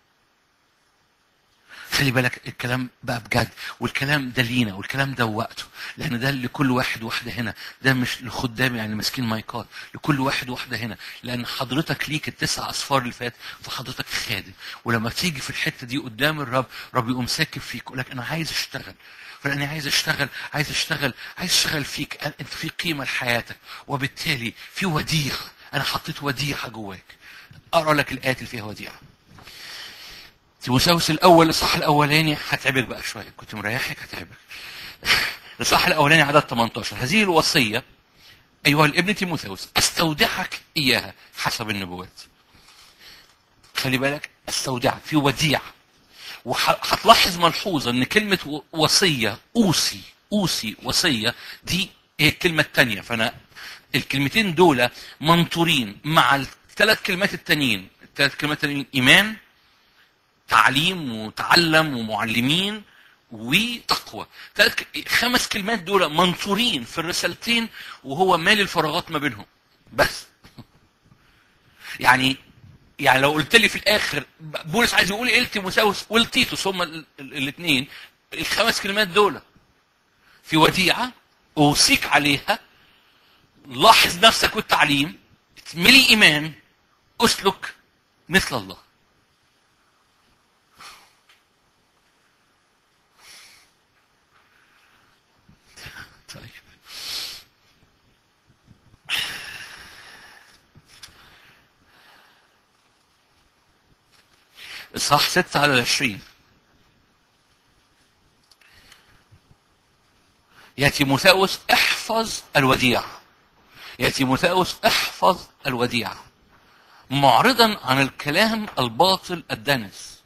خلي بالك الكلام بقى بجد والكلام ده لينا والكلام ده وقته لان ده لكل واحد واحده هنا ده مش لخدام يعني ماسكين مايكات لكل واحد واحده هنا لان حضرتك ليك التسع اصفار اللي فات فحضرتك خادم ولما تيجي في الحته دي قدام الرب رب يقوم ساكب فيك يقول لك انا عايز اشتغل فانا عايز اشتغل عايز اشتغل عايز اشتغل فيك انت في قيمه لحياتك وبالتالي في وديعه انا حطيت وديعه جواك اقرا لك الايات اللي فيها وديعه تيموثاوس الاول الاصحاح الاولاني هتعبك بقى شويه كنت مريحك هتعبك الاصحاح الاولاني عدد 18 هذه الوصيه ايها الابن تيموثاوس استودعك اياها حسب النبوات خلي بالك استودعك في وديعه وهتلاحظ ملحوظه ان كلمه و- وصيه اوصي اوصي وصيه دي هي الكلمه الثانيه فانا الكلمتين دول منطورين مع الثلاث كلمات التانيين الثلاث كلمات التانيين ايمان تعليم وتعلم ومعلمين وتقوى ثلاث ك- خمس كلمات دول منصورين في الرسالتين وهو مالي الفراغات ما بينهم بس يعني يعني لو قلت لي في الاخر بولس عايز يقول ايه لتيموثاوس والتيتوس هما الاثنين الخمس كلمات دول في وديعه اوصيك عليها لاحظ نفسك والتعليم اتملي ايمان اسلك مثل الله طيب اصحاح 6 على 20 يا تيموثاوس احفظ الوديعة يا تيموثاوس احفظ الوديعة معرضا عن الكلام الباطل الدنس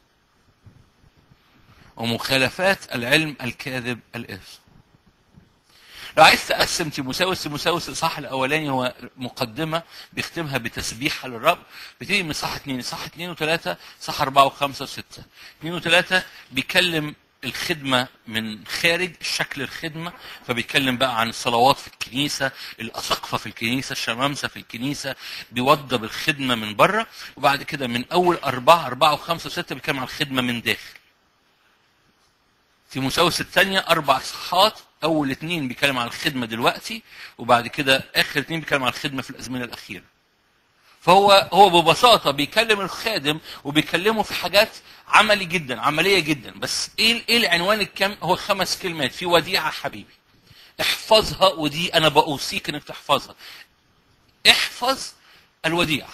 ومخالفات العلم الكاذب الإثم لو عايز تقسم تيموساوس تيموساوس الاصحاح الاولاني هو مقدمه بيختمها بتسبيحه للرب بتيجي من صح اثنين صح اثنين وثلاثه صح اربعه وخمسه وسته اثنين وثلاثه بيكلم الخدمة من خارج شكل الخدمة فبيتكلم بقى عن الصلوات في الكنيسة الأساقفة في الكنيسة الشمامسة في الكنيسة بيوضب الخدمة من بره وبعد كده من أول أربعة أربعة وخمسة وستة بيتكلم عن الخدمة من داخل تيموساوس الثانية أربع صحات أول اثنين بيتكلم عن الخدمة دلوقتي وبعد كده آخر اثنين بيتكلم عن الخدمة في الأزمنة الأخيرة. فهو هو ببساطة بيكلم الخادم وبيكلمه في حاجات عملي جدا عملية جدا بس إيه إيه العنوان الكم هو خمس كلمات في وديعة حبيبي. احفظها ودي أنا بأوصيك إنك تحفظها. احفظ الوديعة.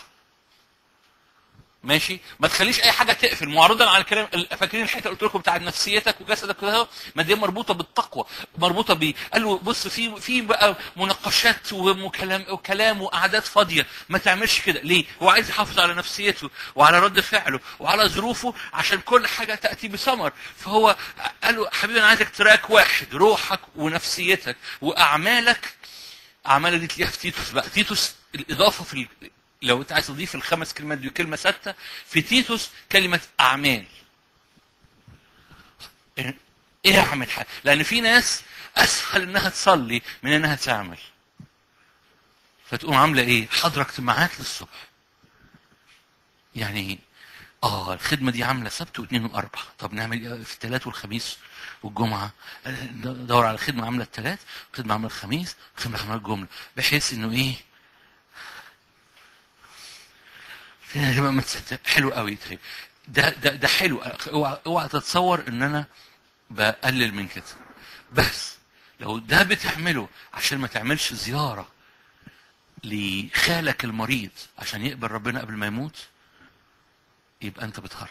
ماشي ما تخليش اي حاجه تقفل معرضا على الكلام فاكرين الحته اللي قلت لكم بتاعت نفسيتك وجسدك كده ما دي مربوطه بالتقوى مربوطه ب قال له بص في في بقى مناقشات وكلام وكلام وقعدات فاضيه ما تعملش كده ليه هو عايز يحافظ على نفسيته وعلى رد فعله وعلى ظروفه عشان كل حاجه تاتي بثمر فهو قال له حبيبي انا عايزك تراك واحد روحك ونفسيتك واعمالك اعمالك دي تلاقيها في تيتوس بقى تيتوس الاضافه في لو انت عايز تضيف الخمس كلمات دي كلمه ثابته في تيتوس كلمه اعمال ايه اعمل حاجه لان في ناس اسهل انها تصلي من انها تعمل فتقوم عامله ايه حاضره اجتماعات للصبح يعني اه الخدمه دي عامله سبت واثنين واربع طب نعمل ايه في الثلاث والخميس والجمعه ندور على خدمه عامله الثلاث خدمه عامله الخميس خدمه عامله الجمله بحيث انه ايه يا جماعه ما تصدق حلو قوي طيب ده ده ده حلو اوعى اوعى تتصور ان انا بقلل من كده بس لو ده بتعمله عشان ما تعملش زياره لخالك المريض عشان يقبل ربنا قبل ما يموت يبقى انت بتهرج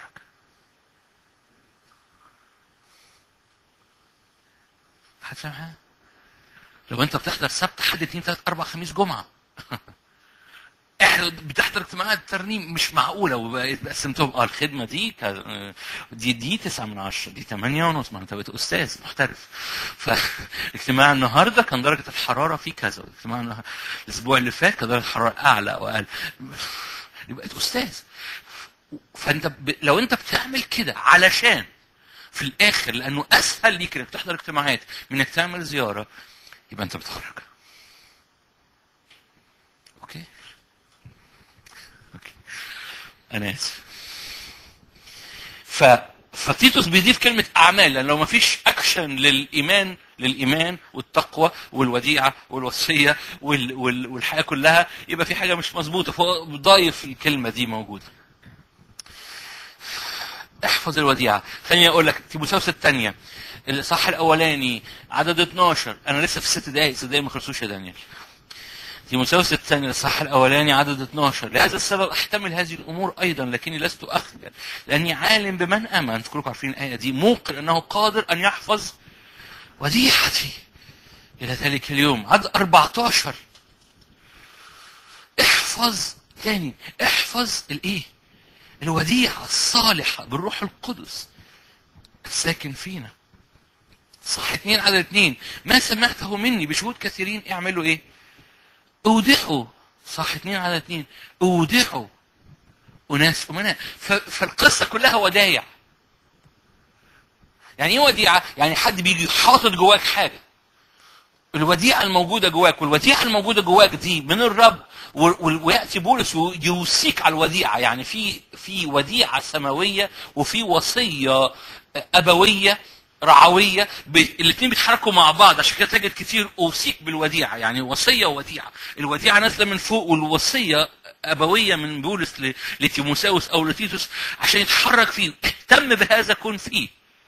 حد فاهم حاجه؟ لو انت بتحضر سبت حد اتنين تلات اربع خميس جمعه احنا بتحضر اجتماعات ترنيم مش معقوله وقسمتهم اه الخدمه دي كا- دي دي 9 من 10 دي 8 ونص ما انت بقيت استاذ محترف فاجتماع النهارده كان درجه الحراره فيه كذا اجتماع النهار- الاسبوع اللي فات كان درجه الحراره اعلى واقل يبقى بقيت استاذ فانت ب... لو انت بتعمل كده علشان في الاخر لانه اسهل ليك انك تحضر اجتماعات من انك تعمل زياره يبقى انت بتخرج اوكي اوكي انا اسف ف فتيتوس بيضيف كلمة أعمال لأن لو ما فيش أكشن للإيمان للإيمان والتقوى والوديعة والوصية وال... وال... والحياة كلها يبقى في حاجة مش مظبوطة فهو ضايف الكلمة دي موجودة احفظ الوديعة ثانية أقول لك تيموثاوس الثانية الإصحاح الأولاني عدد 12 أنا لسه في ست دقايق ست دقايق ما خلصوش يا دانيال تيموثاوس الثاني الإصحاح الأولاني عدد 12 لهذا السبب أحتمل هذه الأمور أيضا لكني لست أخجل لأني عالم بمن آمن أنتم كلكم عارفين الآية دي موقن أنه قادر أن يحفظ وديعتي إلى ذلك اليوم عدد 14 احفظ تاني احفظ الإيه؟ الوديعة الصالحة بالروح القدس الساكن فينا صح اثنين عدد اثنين ما سمعته مني بشهود كثيرين اعملوا ايه اودعوا صح اثنين على اثنين اودعوا اناس امناء ف- فالقصه كلها ودايع يعني ايه وديعه يعني حد بيجي حاطط جواك حاجه الوديعه الموجوده جواك والوديعه الموجوده جواك دي من الرب و- و- وياتي بولس ويوصيك على الوديعه يعني في في وديعه سماويه وفي وصيه ابويه رعويه الاثنين بيتحركوا مع بعض عشان كده تجد كتير اوصيك بالوديعه يعني وصيه ووديعه الوديعه نازله من فوق والوصيه ابويه من بولس ل- لتيموساوس او لتيتوس عشان يتحرك فيه اهتم بهذا كن فيه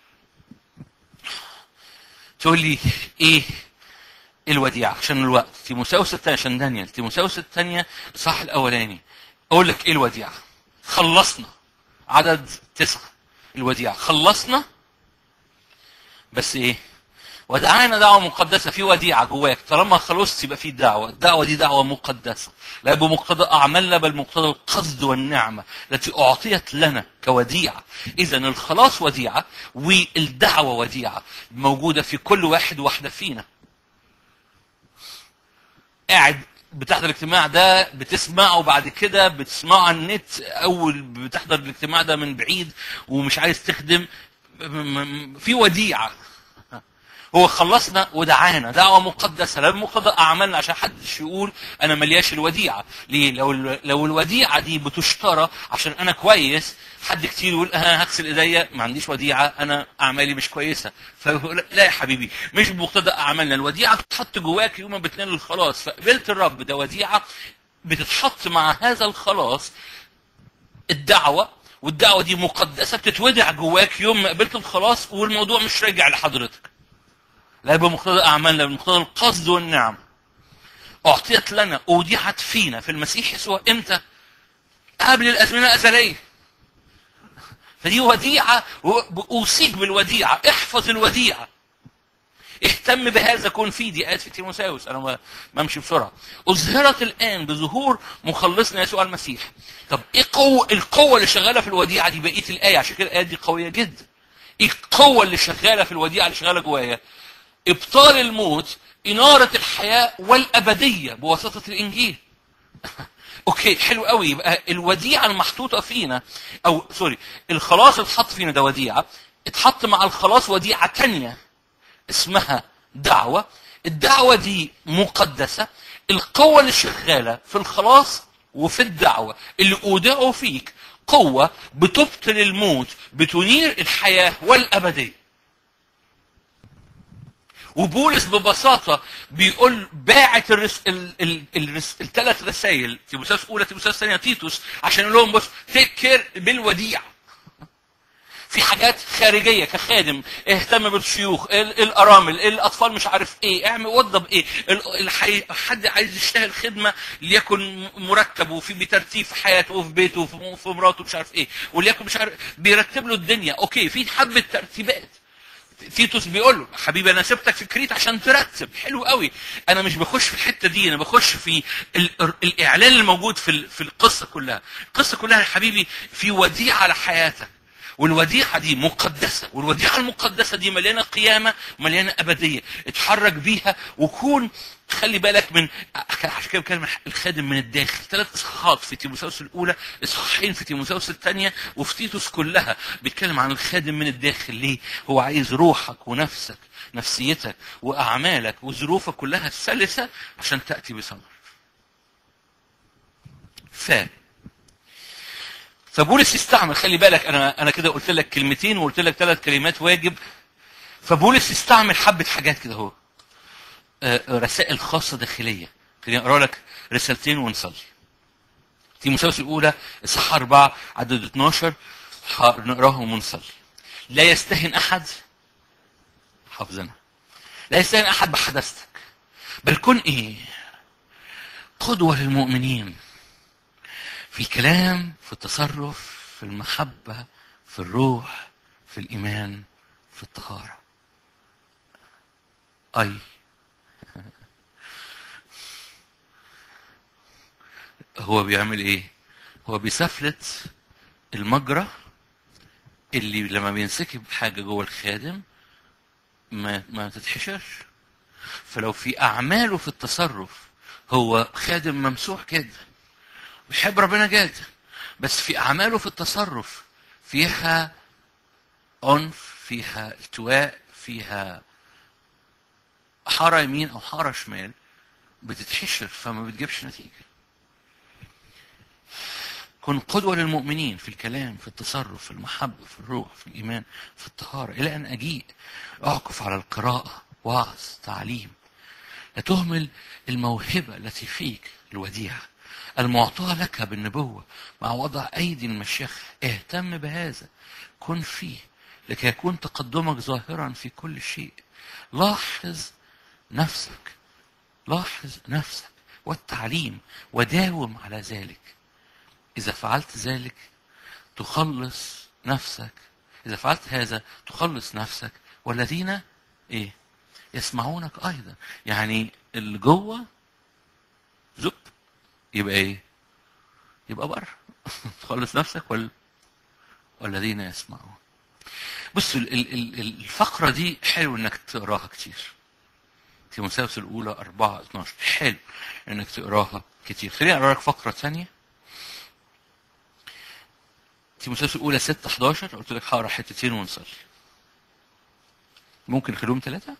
تقول لي ايه الوديعة عشان الوقت تيموساوس الثانية عشان دانيال تيموساوس الثانية الصح الأولاني أقول لك إيه الوديعة خلصنا عدد تسعة الوديعة خلصنا بس إيه ودعانا دعوة مقدسة في وديعة جواك طالما خلصت يبقى في دعوة الدعوة دي دعوة مقدسة لا بمقتضى أعمالنا بل مقتضى القصد والنعمة التي أعطيت لنا كوديعة إذا الخلاص وديعة والدعوة وديعة موجودة في كل واحد واحدة فينا قاعد بتحضر الاجتماع ده بتسمعه وبعد كده بتسمعه على النت او بتحضر الاجتماع ده من بعيد ومش عايز تخدم م- م- في وديعه هو خلصنا ودعانا دعوه مقدسه لا مقتضى اعمالنا عشان حدش يقول انا ملياش الوديعه ليه لو ال- لو الوديعه دي بتشترى عشان انا كويس حد كتير يقول انا هغسل ايديا ما عنديش وديعه انا اعمالي مش كويسه فيقول لا يا حبيبي مش بمقتضى اعمالنا الوديعه بتتحط جواك يوم ما بتنال الخلاص فقبلت الرب ده وديعه بتتحط مع هذا الخلاص الدعوه والدعوه دي مقدسه بتتودع جواك يوم ما قبلت الخلاص والموضوع مش راجع لحضرتك لا بمقتضى اعمالنا بمقتضى القصد والنعم اعطيت لنا اودعت فينا في المسيح يسوع امتى؟ قبل الازمنه الازليه فدي وديعه اوصيك بالوديعه احفظ الوديعه اهتم بهذا كن فيه دي آيات في تيموساوس انا ما- بمشي بسرعه اظهرت الان بظهور مخلصنا يسوع المسيح طب ايه قوه القوه اللي شغاله في الوديعه دي بقيه الايه عشان كده الايه دي قويه جدا ايه القوه اللي شغاله في الوديعه اللي شغاله جوايا ابطال الموت اناره الحياه والابديه بواسطه الانجيل اوكي حلو قوي يبقى الوديعه المحطوطه فينا او سوري الخلاص اللي اتحط فينا ده وديعه اتحط مع الخلاص وديعه تانية اسمها دعوه الدعوه دي مقدسه القوه اللي شغاله في الخلاص وفي الدعوه اللي اودعوا فيك قوه بتبطل الموت بتنير الحياه والابديه وبولس ببساطة بيقول باعت الرس... ال... ال... الرس... الثلاث رسائل تيموثاوس أولى تيموثاوس ثانية تيتوس عشان يقول لهم بص تيك كير بالوديع في حاجات خارجية كخادم اهتم بالشيوخ ال- الأرامل الأطفال مش عارف إيه اعمل وضب إيه ال- الحي... حد عايز يشتغل خدمة ليكن مرتب وفي بترتيب في حياته وفي بيته وفي وفي مراته مش عارف إيه وليكن مش عارف بيرتب له الدنيا أوكي في حبة ترتيبات تيتوس بيقول له حبيبي انا سبتك في كريت عشان ترتب حلو قوي انا مش بخش في الحته دي انا بخش في ال- الاعلان الموجود في ال- في القصه كلها القصه كلها يا حبيبي في وديعه على حياتك والوديعه دي مقدسه والوديعه المقدسه دي مليانه قيامه مليانه ابديه اتحرك بيها وكون خلي بالك من عشان كده بتكلم الخادم من الداخل ثلاث اصحاحات في تيموثاوس الاولى اصحاحين في تيموثاوس الثانيه وفي تيتوس كلها بيتكلم عن الخادم من الداخل ليه؟ هو عايز روحك ونفسك نفسيتك واعمالك وظروفك كلها السلسه عشان تاتي بثمر. ف فبولس يستعمل خلي بالك انا انا كده قلت لك كلمتين وقلت لك ثلاث كلمات واجب فبولس يستعمل حبه حاجات كده هو آه، رسائل خاصه داخليه خليني اقرا لك رسالتين ونصلي تيموثاوس الاولى اصحاح 4 عدد 12 نقراهم ونصلي لا يستهن احد حافظنا لا يستهن احد بحدثتك بل كن ايه قدوه للمؤمنين في الكلام في التصرف في المحبه في الروح في الايمان في الطهاره اي هو بيعمل ايه هو بيسفلت المجرى اللي لما بينسكب حاجه جوه الخادم ما ما تتحشرش فلو في اعماله في التصرف هو خادم ممسوح جدا بيحب ربنا جدا بس في اعماله في التصرف فيها عنف فيها التواء فيها حاره يمين او حاره شمال بتتحشر فما بتجيبش نتيجه كن قدوة للمؤمنين في الكلام في التصرف في المحبة في الروح في الإيمان في الطهارة إلى أن أجيء أعكف على القراءة وعظ تعليم لا تهمل الموهبة التي فيك الوديعة المعطاة لك بالنبوة مع وضع أيدي المشيخ اهتم بهذا كن فيه لكي يكون تقدمك ظاهرا في كل شيء لاحظ نفسك لاحظ نفسك والتعليم وداوم على ذلك إذا فعلت ذلك تخلص نفسك إذا فعلت هذا تخلص نفسك والذين إيه يسمعونك أيضا يعني اللي جوه زب يبقى إيه يبقى بره تخلص نفسك وال... والذين يسمعون بصوا ال- ال- ال- الفقرة دي حلو إنك تقراها كتير تيموثاوس الأولى 4 12 حلو إنك تقراها كتير خليني أقرا لك فقرة ثانية تيموثاوس الاولى 6 11 قلت لك هقرا حتتين ونصلي ممكن نخليهم ثلاثه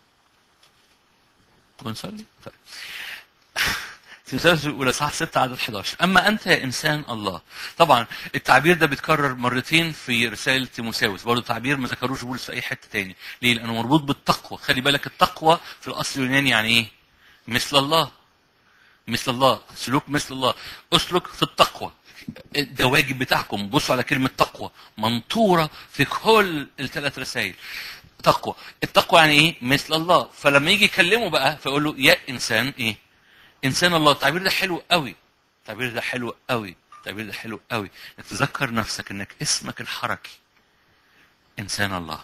ونصلي طيب تيموثاوس الاولى صح 6 عدد 11 اما انت يا انسان الله طبعا التعبير ده بيتكرر مرتين في رساله تيموثاوس برضه تعبير ما ذكروش بولس في اي حته تاني ليه لانه مربوط بالتقوى خلي بالك التقوى في الاصل اليوناني يعني ايه مثل الله مثل الله سلوك مثل الله اسلك في التقوى ده واجب بتاعكم بصوا على كلمة تقوى منطورة في كل الثلاث رسائل تقوى التقوى يعني ايه مثل الله فلما يجي يكلمه بقى فيقول له يا انسان ايه انسان الله التعبير ده حلو قوي التعبير ده حلو قوي التعبير ده حلو قوي انك تذكر نفسك انك اسمك الحركي انسان الله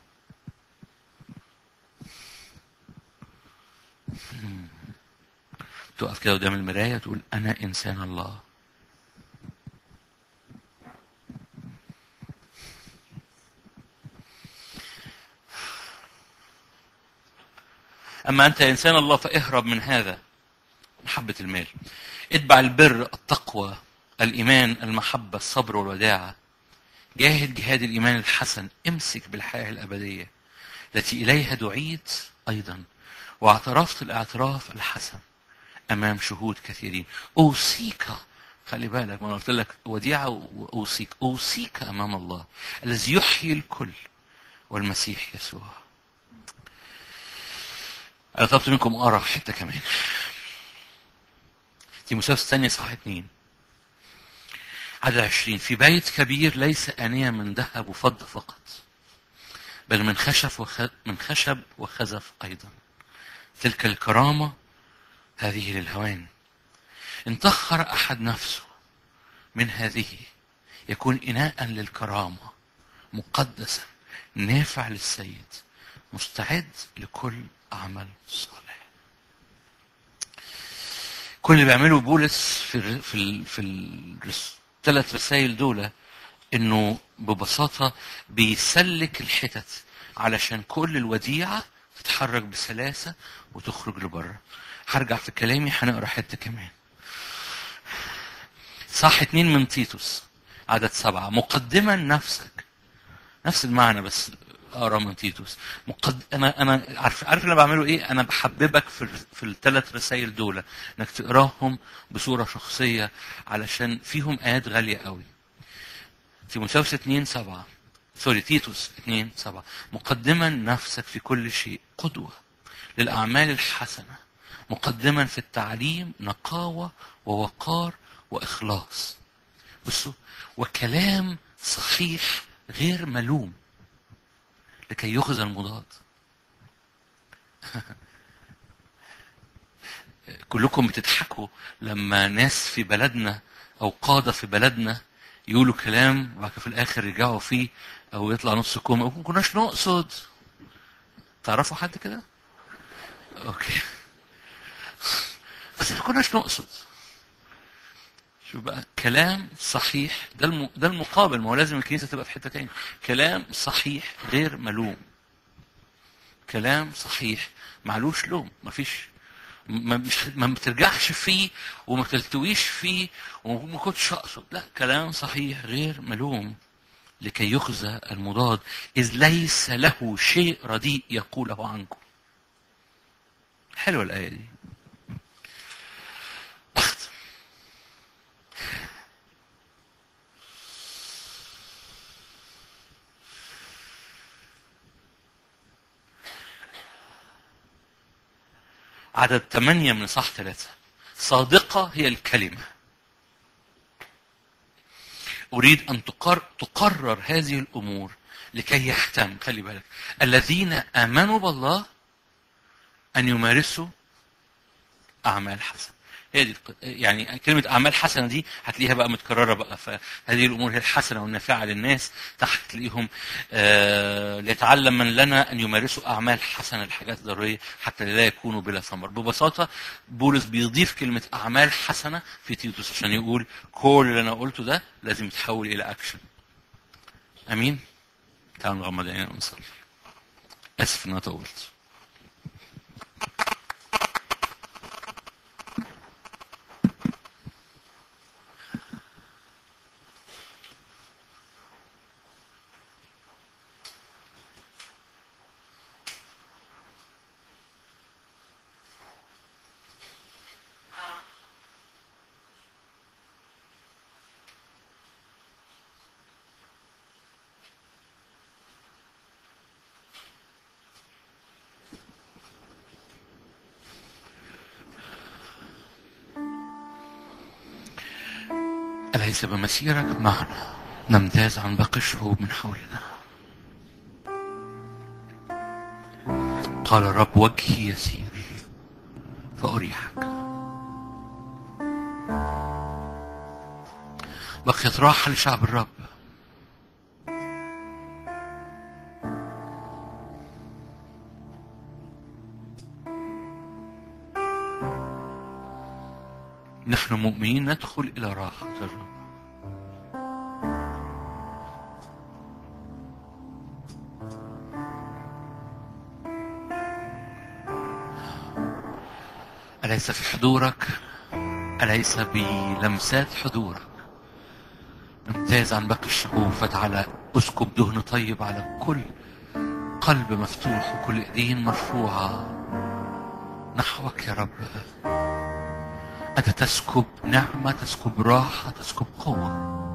تقف كده قدام المراية تقول أنا إنسان الله أما أنت إنسان الله فاهرب من هذا محبة المال اتبع البر التقوى الإيمان المحبة الصبر والوداعة جاهد جهاد الإيمان الحسن امسك بالحياة الأبدية التي إليها دعيت أيضا واعترفت الاعتراف الحسن أمام شهود كثيرين أوصيك خلي بالك ما أنا قلت لك وديعة وأوصيك أوصيك أمام الله الذي يحيي الكل والمسيح يسوع أنا طلبت منكم أقرأ حتة كمان تيموثاوس الثانية صح اتنين عدد عشرين في بيت كبير ليس آنية من ذهب وفضة فقط بل من خشب وخ... من خشب وخزف أيضا تلك الكرامة هذه للهوان إن طهر أحد نفسه من هذه يكون إناء للكرامة مقدسا نافع للسيد مستعد لكل عمل صالح كل اللي بيعمله بولس في ال في ال في الثلاث رسائل دول انه ببساطه بيسلك الحتت علشان كل الوديعه تتحرك بسلاسه وتخرج لبره هرجع في كلامي هنقرا حته كمان صح اتنين من تيتوس عدد سبعة مقدما نفسك نفس المعنى بس اقرا من تيتوس مقد... انا انا عارف عارف اللي انا بعمله ايه انا بحببك في في الثلاث رسائل دول انك تقراهم بصوره شخصيه علشان فيهم ايات غاليه قوي تيموثاوس 2 7 سوري تيتوس 2 7 مقدما نفسك في كل شيء قدوه للاعمال الحسنه مقدما في التعليم نقاوه ووقار واخلاص بصوا وكلام صحيح غير ملوم لكي يخزى المضاد كلكم بتضحكوا لما ناس في بلدنا او قاده في بلدنا يقولوا كلام وبعد كده في الاخر يرجعوا فيه او يطلع نص كوم او ما كناش نقصد تعرفوا حد كده؟ اوكي بس ما كناش نقصد شوف بقى كلام صحيح ده الم... ده المقابل ما هو لازم الكنيسه تبقى في حته تاني كلام صحيح غير ملوم كلام صحيح معلوش لوم مفيش ما مش ما بترجعش فيه وما تلتويش فيه وما كنتش اقصد لا كلام صحيح غير ملوم لكي يخزى المضاد اذ ليس له شيء رديء يقوله عنكم حلوه الايه دي أختم. عدد ثمانية من صح ثلاثة صادقة هي الكلمة أريد أن تقر... تقرر هذه الأمور لكي يحتم خلي بالك الذين آمنوا بالله أن يمارسوا أعمال حسنة هي دي الق- يعني كلمة أعمال حسنة دي هتلاقيها بقى متكررة بقى فهذه الأمور هي الحسنة والنافعة للناس تحت تلاقيهم آه ليتعلم من لنا أن يمارسوا أعمال حسنة الحاجات الضرورية حتى لا يكونوا بلا ثمر ببساطة بولس بيضيف كلمة أعمال حسنة في تيتوس عشان يقول كل اللي أنا قلته ده لازم يتحول إلى أكشن أمين تعالوا نغمض عينينا ونصلي آسف إن أنا طولت أليس بمسيرك معنا نمتاز عن باقي الشعوب من حولنا قال الرب وجهي يسير فأريحك بقيت راحة لشعب الرب نحن مؤمنين ندخل إلى راحة الرب أليس في حضورك أليس بلمسات حضورك امتاز عن باقي الشعوب فتعالى اسكب دهن طيب على كل قلب مفتوح وكل ايدين مرفوعة نحوك يا رب أنت تسكب نعمة تسكب راحة تسكب قوة